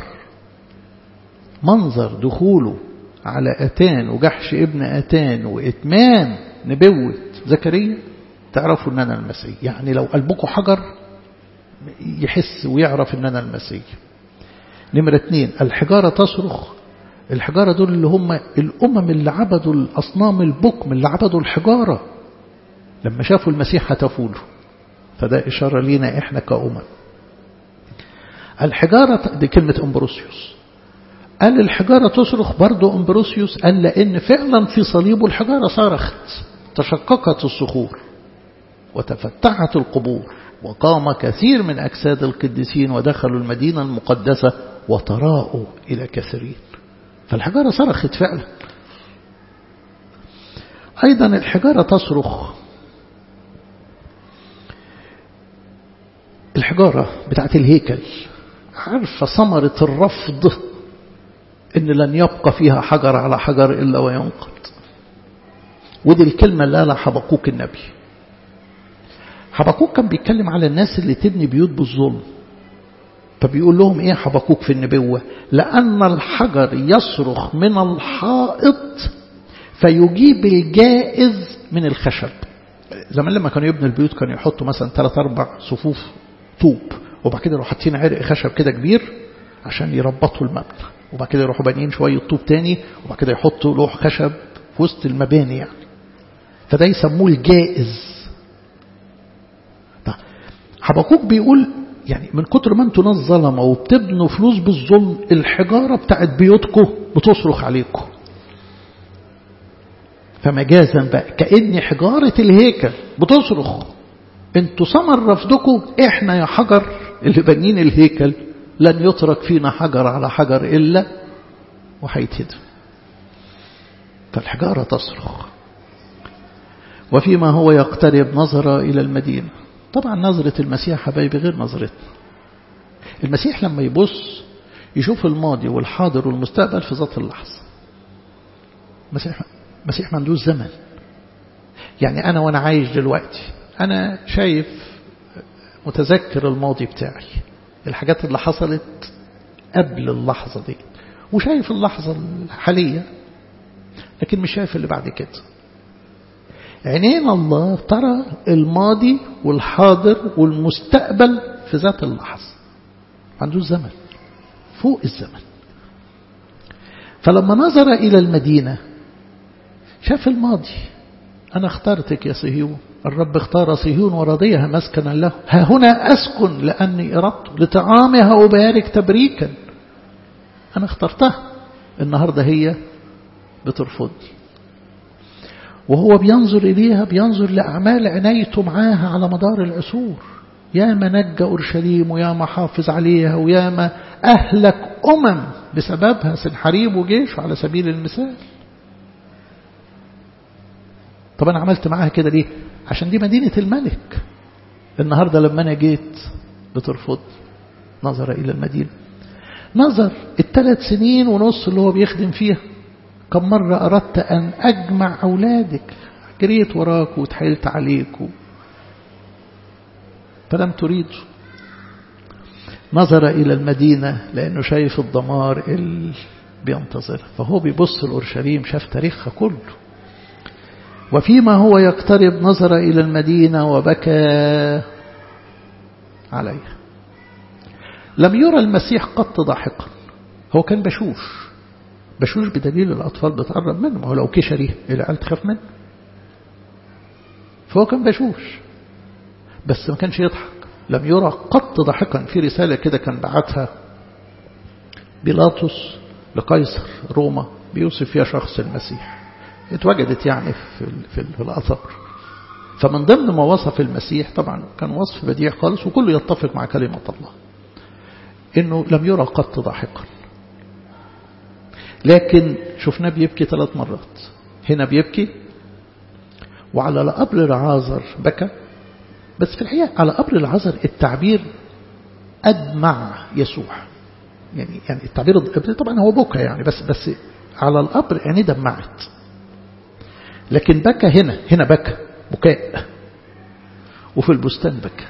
منظر دخوله على أتان وجحش ابن أتان وإتمام نبوة زكريا تعرفوا أن أنا المسيح يعني لو قلبكم حجر يحس ويعرف أن أنا المسيح نمرة اثنين الحجارة تصرخ الحجارة دول اللي هم الأمم اللي عبدوا الأصنام البكم اللي عبدوا الحجارة لما شافوا المسيح هتفوا له فده إشارة لينا إحنا كأمم الحجارة دي كلمة أمبروسيوس قال الحجارة تصرخ برضو أمبروسيوس قال لأن فعلا في صليبه الحجارة صرخت تشققت الصخور وتفتحت القبور وقام كثير من أجساد القديسين ودخلوا المدينة المقدسة وتراءوا إلى كثيرين فالحجارة صرخت فعلا أيضا الحجارة تصرخ الحجارة بتاعت الهيكل عارفة ثمرة الرفض إن لن يبقى فيها حجر على حجر إلا وينقض ودي الكلمة اللي قالها حبقوك النبي حبقوك كان بيتكلم على الناس اللي تبني بيوت بالظلم فبيقول لهم ايه حبقوك في النبوة لأن الحجر يصرخ من الحائط فيجيب الجائز من الخشب زمان لما كانوا يبنوا البيوت كانوا يحطوا مثلا ثلاث أربع صفوف طوب وبعد كده يروحوا حاطين عرق خشب كده كبير عشان يربطوا المبنى وبعد كده يروحوا بانيين شوية طوب تاني وبعد كده يحطوا لوح خشب في وسط المباني يعني فده يسموه الجائز حبقوك بيقول يعني من كتر ما انتوا ناس ظلمه وبتبنوا فلوس بالظلم الحجارة بتاعت بيوتكم بتصرخ عليكم فمجازا بقى كأن حجارة الهيكل بتصرخ انتوا ثمر رفضكم احنا يا حجر اللي بنين الهيكل لن يترك فينا حجر على حجر إلا وهيتهدم فالحجارة تصرخ وفيما هو يقترب نظر إلى المدينة طبعا نظرة المسيح حبايبي غير نظرتنا المسيح لما يبص يشوف الماضي والحاضر والمستقبل في ذات اللحظة المسيح المسيح ما عندوش زمن يعني أنا وأنا عايش دلوقتي أنا شايف متذكر الماضي بتاعي الحاجات اللي حصلت قبل اللحظة دي وشايف اللحظة الحالية لكن مش شايف اللي بعد كده عينين الله ترى الماضي والحاضر والمستقبل في ذات اللحظة عنده زمن فوق الزمن فلما نظر إلى المدينة شاف الماضي أنا اخترتك يا صهيون الرب اختار صهيون ورضيها مسكنا له ها هنا أسكن لأني أردت لطعامها أبارك تبريكا أنا اخترتها النهاردة هي بترفضني وهو بينظر إليها بينظر لأعمال عنايته معاها على مدار العصور يا ما نجى أورشليم ويا ما حافظ عليها ويا ما أهلك أمم بسببها سنحريب وجيش على سبيل المثال طب أنا عملت معاها كده ليه عشان دي مدينة الملك النهاردة لما أنا جيت بترفض نظر إلى المدينة نظر الثلاث سنين ونص اللي هو بيخدم فيها كم مرة أردت أن أجمع أولادك جريت وراك وتحايلت عليك و... فلم تريد نظر إلى المدينة لأنه شايف الدمار اللي بينتظر فهو بيبص لأورشليم شاف تاريخها كله وفيما هو يقترب نظر إلى المدينة وبكى عليها لم يرى المسيح قط ضاحكا هو كان بشوش بشوش بدليل الأطفال بتقرب منه ما هو لو كشري العيال تخاف منه فهو كان بشوش بس ما كانش يضحك لم يرى قط ضاحكا في رسالة كده كان بعتها بيلاطس لقيصر روما بيوصف فيها شخص المسيح اتوجدت يعني في, في, في الأثر فمن ضمن ما وصف المسيح طبعا كان وصف بديع خالص وكله يتفق مع كلمة الله انه لم يرى قط ضاحكا لكن شفناه بيبكي ثلاث مرات هنا بيبكي وعلى قبر العازر بكى بس في الحقيقة على قبر العازر التعبير أدمع يسوع يعني يعني التعبير طبعا هو بكى يعني بس بس على القبر يعني دمعت لكن بكى هنا هنا بكى بكاء وفي البستان بكى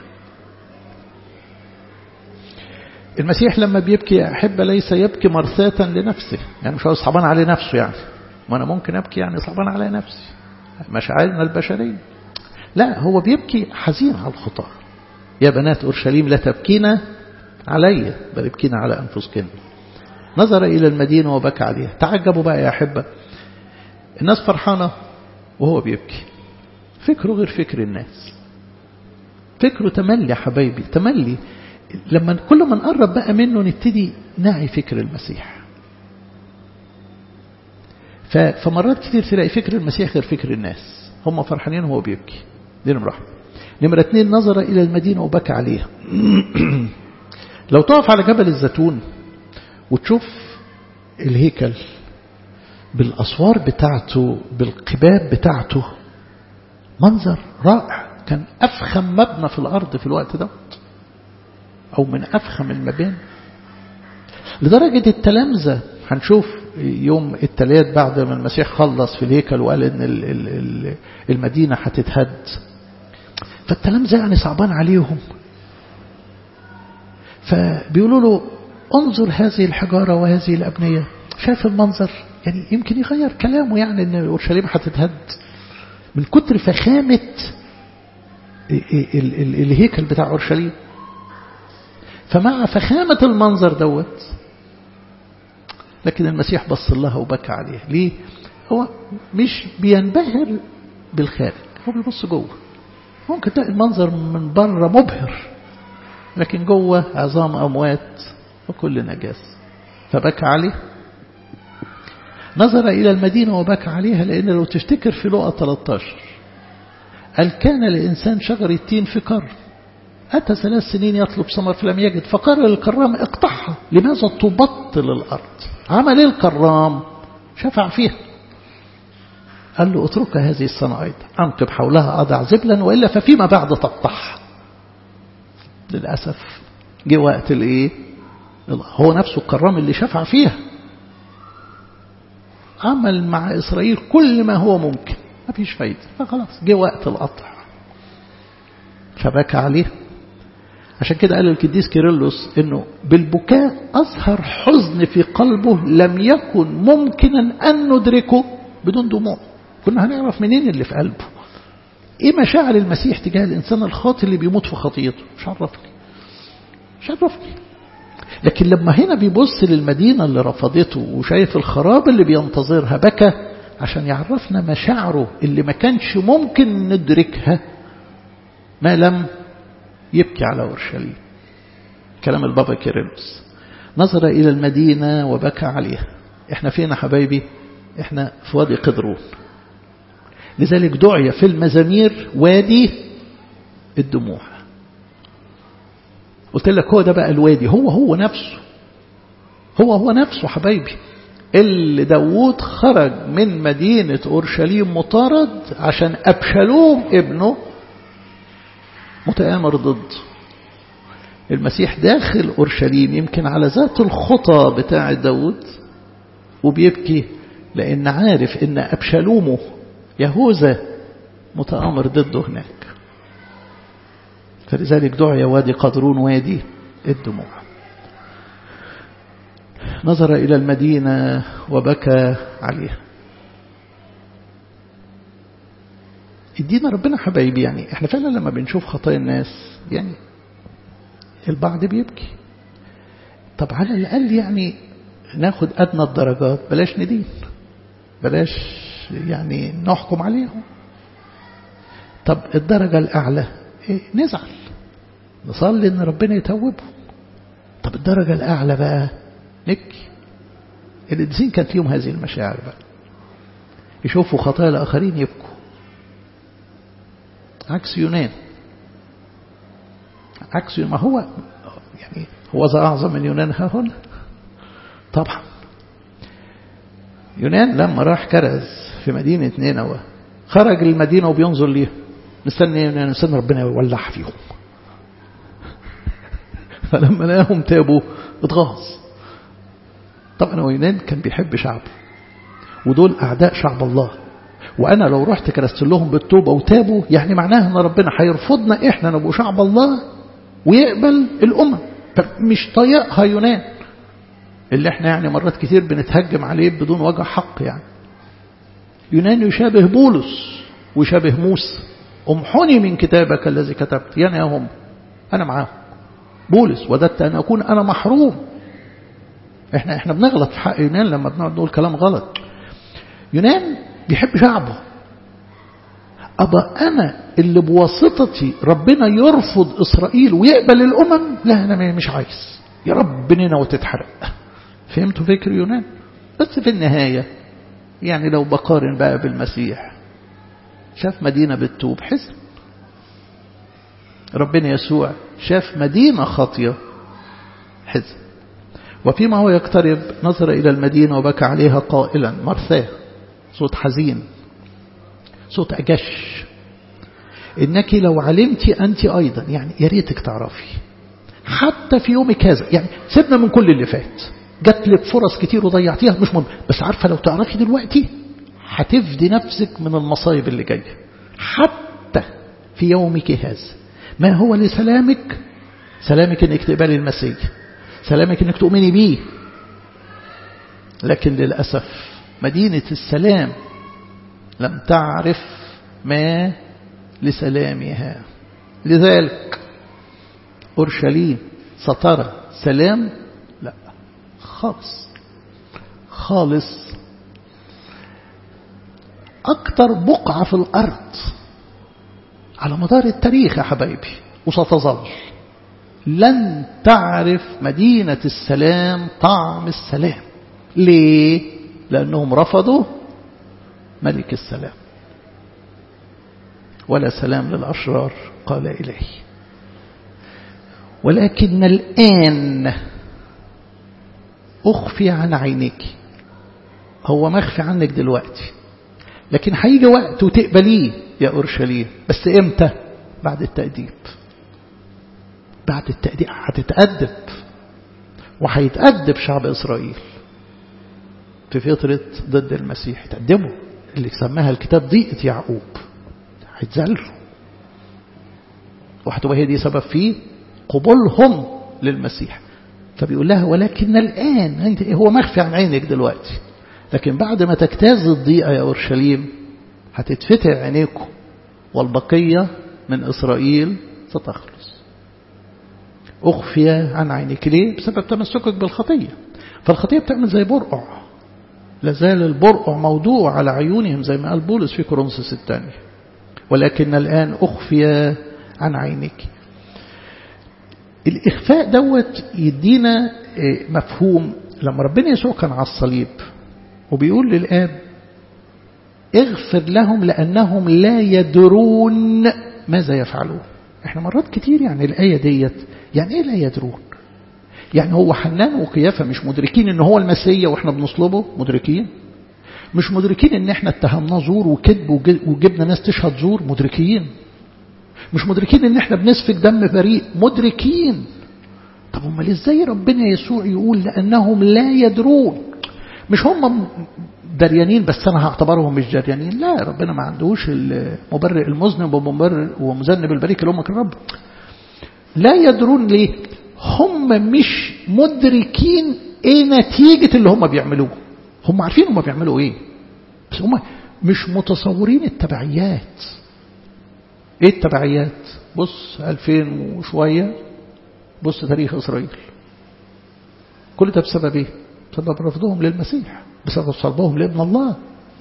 المسيح لما بيبكي يا أحب ليس يبكي مرثاة لنفسه يعني مش هو صعبان عليه نفسه يعني ما أنا ممكن أبكي يعني صعبان على نفسي مشاعرنا البشرية لا هو بيبكي حزين على الخطاة يا بنات أورشليم لا تبكينا علي بل ابكينا على أنفسكن نظر إلى المدينة وبكى عليها تعجبوا بقى يا أحبة الناس فرحانة وهو بيبكي فكره غير فكر الناس فكره تملي يا حبايبي تملي لما كل ما نقرب بقى منه نبتدي نعي فكر المسيح فمرات كتير تلاقي فكر المسيح غير فكر الناس هم فرحانين وهو بيبكي دي نمرة نمرة اتنين نظر إلى المدينة وبكى عليها لو تقف على جبل الزيتون وتشوف الهيكل بالأسوار بتاعته بالقباب بتاعته منظر رائع كان أفخم مبنى في الأرض في الوقت ده أو من أفخم المباني لدرجة التلامذة هنشوف يوم التلات بعد ما المسيح خلص في الهيكل وقال ان المدينة هتتهد فالتلامذة يعني صعبان عليهم فبيقولوا له انظر هذه الحجارة وهذه الأبنية شاف المنظر يعني يمكن يغير كلامه يعني ان اورشليم هتتهد من كتر فخامة الهيكل بتاع اورشليم فمع فخامة المنظر دوت لكن المسيح بص لها وبكى عليها ليه هو مش بينبهر بالخارج هو بيبص جوه ممكن تلاقي المنظر من بره مبهر لكن جوه عظام أموات وكل نجاس فبكى عليه نظر إلى المدينة وبكى عليها لأن لو تفتكر في لقى 13 قال كان الإنسان شجر التين في كرم أتى ثلاث سنين يطلب ثمر فلم يجد فقال للكرام اقطعها لماذا تبطل الأرض عمل ايه الكرام شفع فيها قال له اترك هذه السنة أيضا أنقب حولها أضع زبلا وإلا ففيما بعد تقطعها للأسف جه وقت الإيه هو نفسه الكرام اللي شفع فيها عمل مع إسرائيل كل ما هو ممكن ما فيش فايدة فخلاص جه وقت القطع فبكى عليه عشان كده قال القديس كيرلس انه بالبكاء اظهر حزن في قلبه لم يكن ممكنا ان ندركه بدون دموع كنا هنعرف منين اللي في قلبه ايه مشاعر المسيح تجاه الانسان الخاطئ اللي بيموت في خطيته مش عرفني مش عرفني لكن لما هنا بيبص للمدينة اللي رفضته وشايف الخراب اللي بينتظرها بكى عشان يعرفنا مشاعره اللي ما كانش ممكن ندركها ما لم يبكي على أورشليم كلام البابا كيرلس نظر إلى المدينة وبكى عليها احنا فين يا حبايبي احنا في وادي قدرون لذلك دعي في المزامير وادي الدموع قلت لك هو ده بقى الوادي هو هو نفسه هو هو نفسه حبايبي اللي داوود خرج من مدينة أورشليم مطارد عشان أبشلوم ابنه متآمر ضد المسيح داخل أورشليم يمكن على ذات الخطى بتاع داود وبيبكي لأن عارف إن أبشلومه يهوذا متآمر ضده هناك فلذلك دعي وادي قدرون وادي الدموع نظر إلى المدينة وبكى عليها يدينا ربنا حبايبي يعني احنا فعلا لما بنشوف خطايا الناس يعني البعض بيبكي طب على الأقل يعني ناخد أدنى الدرجات بلاش ندين بلاش يعني نحكم عليهم طب الدرجة الأعلى إيه نزعل نصلي إن ربنا يتوبهم طب الدرجة الأعلى بقى نبكي الإنسان كان فيهم هذه المشاعر بقى يشوفوا خطايا الآخرين يبكوا عكس يونان عكس ما هو يعني هو ذا أعظم من يونان ها هنا طبعا يونان لما راح كرز في مدينة نينوى خرج المدينة وبينظر ليها مستني يونان مستني ربنا يولع فيهم فلما لقاهم تابوا اتغاظ طبعا هو يونان كان بيحب شعبه ودول أعداء شعب الله وأنا لو رحت كرست لهم بالتوبة وتابوا يعني معناها أن ربنا هيرفضنا إحنا نبقوا شعب الله ويقبل الأمم فمش طايقها يونان اللي احنا يعني مرات كتير بنتهجم عليه بدون وجه حق يعني يونان يشابه بولس ويشابه موسى امحني من كتابك الذي كتبت يعني يا هم أنا معاهم بولس وددت أن أكون أنا محروم احنا احنا بنغلط في حق يونان لما بنقعد نقول كلام غلط يونان بيحب شعبه أبا أنا اللي بواسطتي ربنا يرفض إسرائيل ويقبل الأمم لا أنا مش عايز يا رب نينا وتتحرق فهمتوا فكر يونان بس في النهاية يعني لو بقارن بقى بالمسيح شاف مدينة بالتوب حزن ربنا يسوع شاف مدينة خاطية حزن وفيما هو يقترب نظر إلى المدينة وبكى عليها قائلا مرثاه صوت حزين صوت أجش إنك لو علمت أنت أيضا يعني يا ريتك تعرفي حتى في يومك هذا يعني سيبنا من كل اللي فات جات لك فرص كتير وضيعتيها مش مهم بس عارفة لو تعرفي دلوقتي هتفدي نفسك من المصايب اللي جاية حتى في يومك هذا ما هو لسلامك سلامك انك تقبلي المسيح سلامك انك تؤمني بيه لكن للأسف مدينة السلام لم تعرف ما لسلامها لذلك أورشليم سترى سلام لا خالص خالص أكتر بقعة في الأرض على مدار التاريخ يا حبايبي وستظل لن تعرف مدينة السلام طعم السلام ليه؟ لأنهم رفضوا ملك السلام ولا سلام للأشرار قال إليه ولكن الآن أخفي عن عينك هو مخفي عنك دلوقتي لكن هيجي وقت وتقبليه يا أورشليم بس إمتى بعد التأديب بعد التأديب هتتأدب وهيتأدب شعب إسرائيل في فترة ضد المسيح يتقدموا اللي سماها الكتاب ضيقة يعقوب هيتذلوا وهتبقى هي دي سبب في قبولهم للمسيح فبيقول لها ولكن الآن هو مخفي عن عينك دلوقتي لكن بعد ما تجتاز الضيقة يا أورشليم هتتفتح عينيكم والبقية من إسرائيل ستخلص أخفي عن عينك ليه؟ بسبب تمسكك بالخطية فالخطية بتعمل زي برقع لازال البرقع موضوع على عيونهم زي ما قال بولس في كورنثوس الثانية ولكن الآن أخفي عن عينك الإخفاء دوت يدينا مفهوم لما ربنا يسوع كان على الصليب وبيقول للآب اغفر لهم لأنهم لا يدرون ماذا يفعلون احنا مرات كتير يعني الآية ديت يعني ايه لا يدرون يعني هو حنان وقيافة مش مدركين ان هو المسيح واحنا بنصلبه مدركين مش مدركين ان احنا اتهمناه زور وكذب وجبنا ناس تشهد زور مدركين مش مدركين ان احنا بنسفك دم بريء مدركين طب امال ازاي ربنا يسوع يقول لانهم لا يدرون مش هم دريانين بس انا هعتبرهم مش دريانين لا ربنا ما عندوش المبرئ المذنب ومبرئ ومذنب البريك اللي هم الرب لا يدرون ليه هم مش مدركين ايه نتيجة اللي هم بيعملوه هم عارفين هم بيعملوا ايه بس هم مش متصورين التبعيات ايه التبعيات بص 2000 وشوية بص تاريخ اسرائيل كل ده بسبب ايه بسبب رفضهم للمسيح بسبب صلبهم لابن الله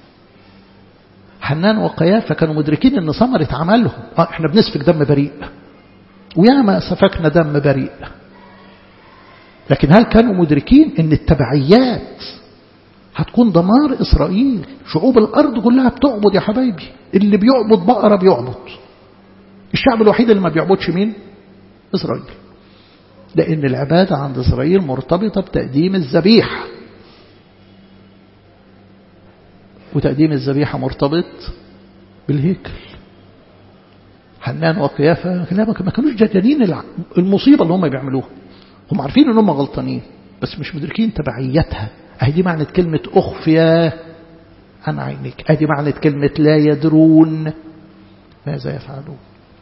حنان وقيافة كانوا مدركين ان ثمرة عملهم اه احنا بنسفك دم بريء وياما سفكنا دم بريء لكن هل كانوا مدركين ان التبعيات هتكون دمار إسرائيل شعوب الأرض كلها بتعبد يا حبايبي اللي بيعبد بقرة بيعبد الشعب الوحيد اللي ما بيعبدش مين إسرائيل لأن العبادة عند إسرائيل مرتبطة بتقديم الذبيحة وتقديم الذبيحة مرتبط بالهيكل حنان وقيافة ما كانوش جدانين المصيبة اللي هم بيعملوها هم عارفين ان هم غلطانين بس مش مدركين تبعيتها اهي دي معنى كلمة أخفيا عن عينك اهي دي معنى كلمة لا يدرون ماذا يفعلون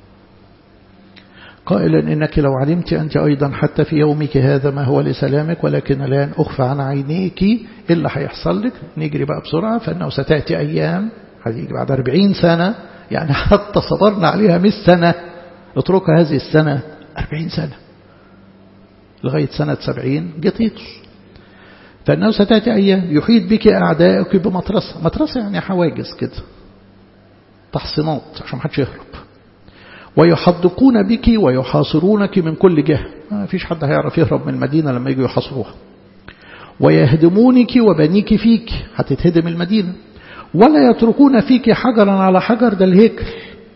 قائلا إنك لو علمت أنت أيضا حتى في يومك هذا ما هو لسلامك ولكن الآن أخفى عن عينيك إلا هيحصل لك نجري بقى بسرعة فإنه ستأتي أيام هتيجي بعد أربعين سنة يعني حتى صبرنا عليها مئة سنة اتركها هذه السنة أربعين سنة لغاية سنة سبعين جطيتش فإنه ستأتي أيام يحيط بك أعدائك بمطرسة مطرسة يعني حواجز كده تحصينات عشان محدش يهرب ويحدقون بك ويحاصرونك من كل جهة ما فيش حد هيعرف يهرب من المدينة لما يجوا يحاصروها ويهدمونك وبنيك فيك هتتهدم المدينة ولا يتركون فيك حجرا على حجر ده الهيكل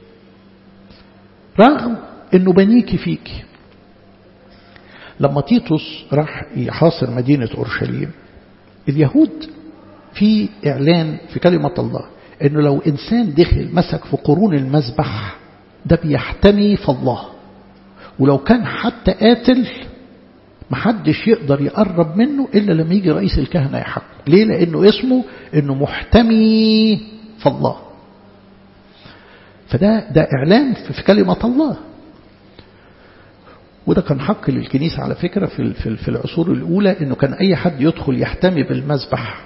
رغم انه بنيك فيك لما تيتوس راح يحاصر مدينة أورشليم اليهود في إعلان في كلمة الله أنه لو إنسان دخل مسك في قرون المذبح ده بيحتمي في الله ولو كان حتى قاتل محدش يقدر يقرب منه إلا لما يجي رئيس الكهنة يحكم ليه لأنه اسمه أنه محتمي في الله فده ده إعلان في كلمة الله وده كان حق للكنيسة على فكرة في في العصور الأولى إنه كان أي حد يدخل يحتمي بالمذبح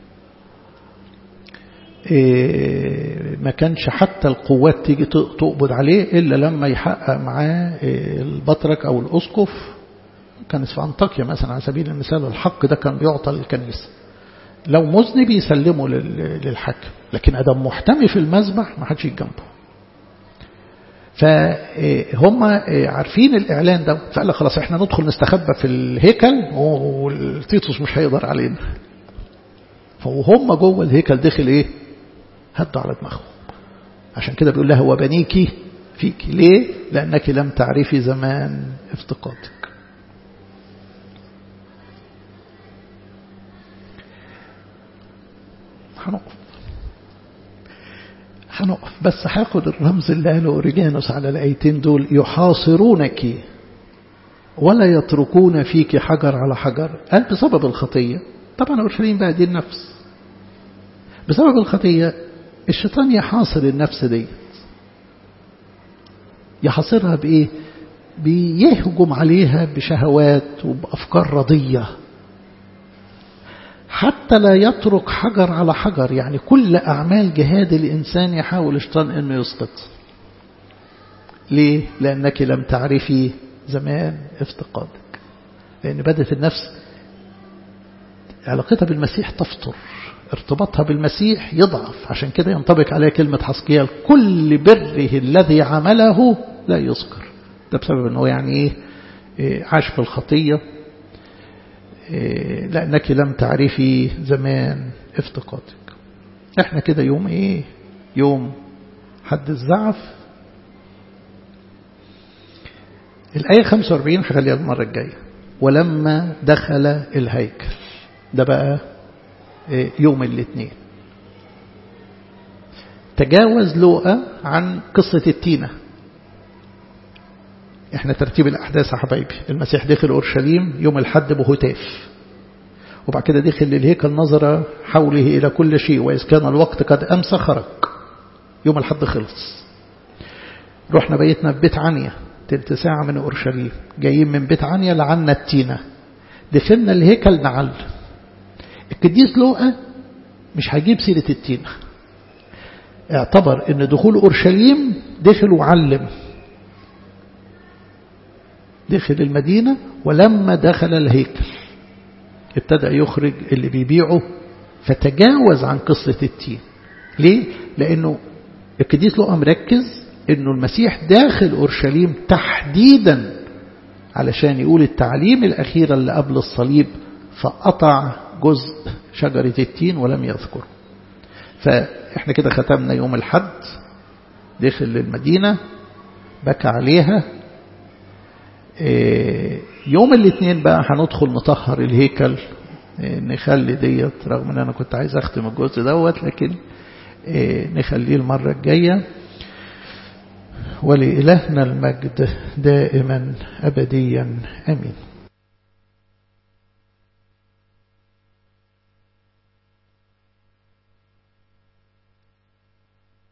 ما كانش حتى القوات تيجي تقبض عليه إلا لما يحقق معاه البطرك أو الأسقف كانت في أنطاكيا مثلا على سبيل المثال الحق ده كان بيعطى للكنيسة لو مذنب يسلمه للحاكم لكن أدم محتمي في المذبح ما حدش جنبه فهم عارفين الإعلان ده فقال لك خلاص احنا ندخل نستخبى في الهيكل والتيتوس مش هيقدر علينا فهم جوه الهيكل دخل ايه هدوا على دماغهم عشان كده بيقول لها وبنيكي فيك ليه لأنك لم تعرفي زمان افتقادك هنقف هنقف بس هاخد الرمز اللي قاله أوريجانوس على الآيتين دول يحاصرونك ولا يتركون فيك حجر على حجر قال بسبب الخطية طبعا أورشليم بقى دي النفس بسبب الخطية الشيطان يحاصر النفس دي يحاصرها بإيه بيهجم عليها بشهوات وبأفكار رضية حتى لا يترك حجر على حجر يعني كل أعمال جهاد الإنسان يحاول الشيطان أنه يسقط ليه؟ لأنك لم تعرفي زمان افتقادك لأن بدأت النفس علاقتها بالمسيح تفطر ارتباطها بالمسيح يضعف عشان كده ينطبق عليها كلمة حسقيال كل بره الذي عمله لا يذكر ده بسبب أنه يعني إيه عاش في الخطية إيه لأنك لم تعرفي زمان افتقادك احنا كده يوم ايه يوم حد الزعف الآية 45 هخليها المرة الجاية ولما دخل الهيكل ده بقى يوم الاثنين تجاوز لوقا عن قصة التينة احنا ترتيب الأحداث يا حبايبي المسيح دخل أورشليم يوم الحد بهتاف وبعد كده دخل للهيكل نظر حوله إلى كل شيء وإذ كان الوقت قد أمس خرج يوم الحد خلص رحنا بيتنا في بيت عنيا تلت ساعة من أورشليم جايين من بيت عنيا لعنا التينة دخلنا الهيكل نعل القديس لوقا مش هيجيب سيرة التينة اعتبر ان دخول أورشليم دخل وعلم دخل المدينة ولما دخل الهيكل ابتدأ يخرج اللي بيبيعه فتجاوز عن قصة التين ليه؟ لأنه القديس لوقا مركز أنه المسيح داخل أورشليم تحديدا علشان يقول التعليم الأخيرة اللي قبل الصليب فقطع جزء شجرة التين ولم يذكره فإحنا كده ختمنا يوم الحد دخل للمدينة بكى عليها يوم الاثنين بقى هندخل نطهر الهيكل نخلي ديت رغم ان انا كنت عايز اختم الجزء دوت لكن نخليه المرة الجاية ولإلهنا المجد دائما أبديا أمين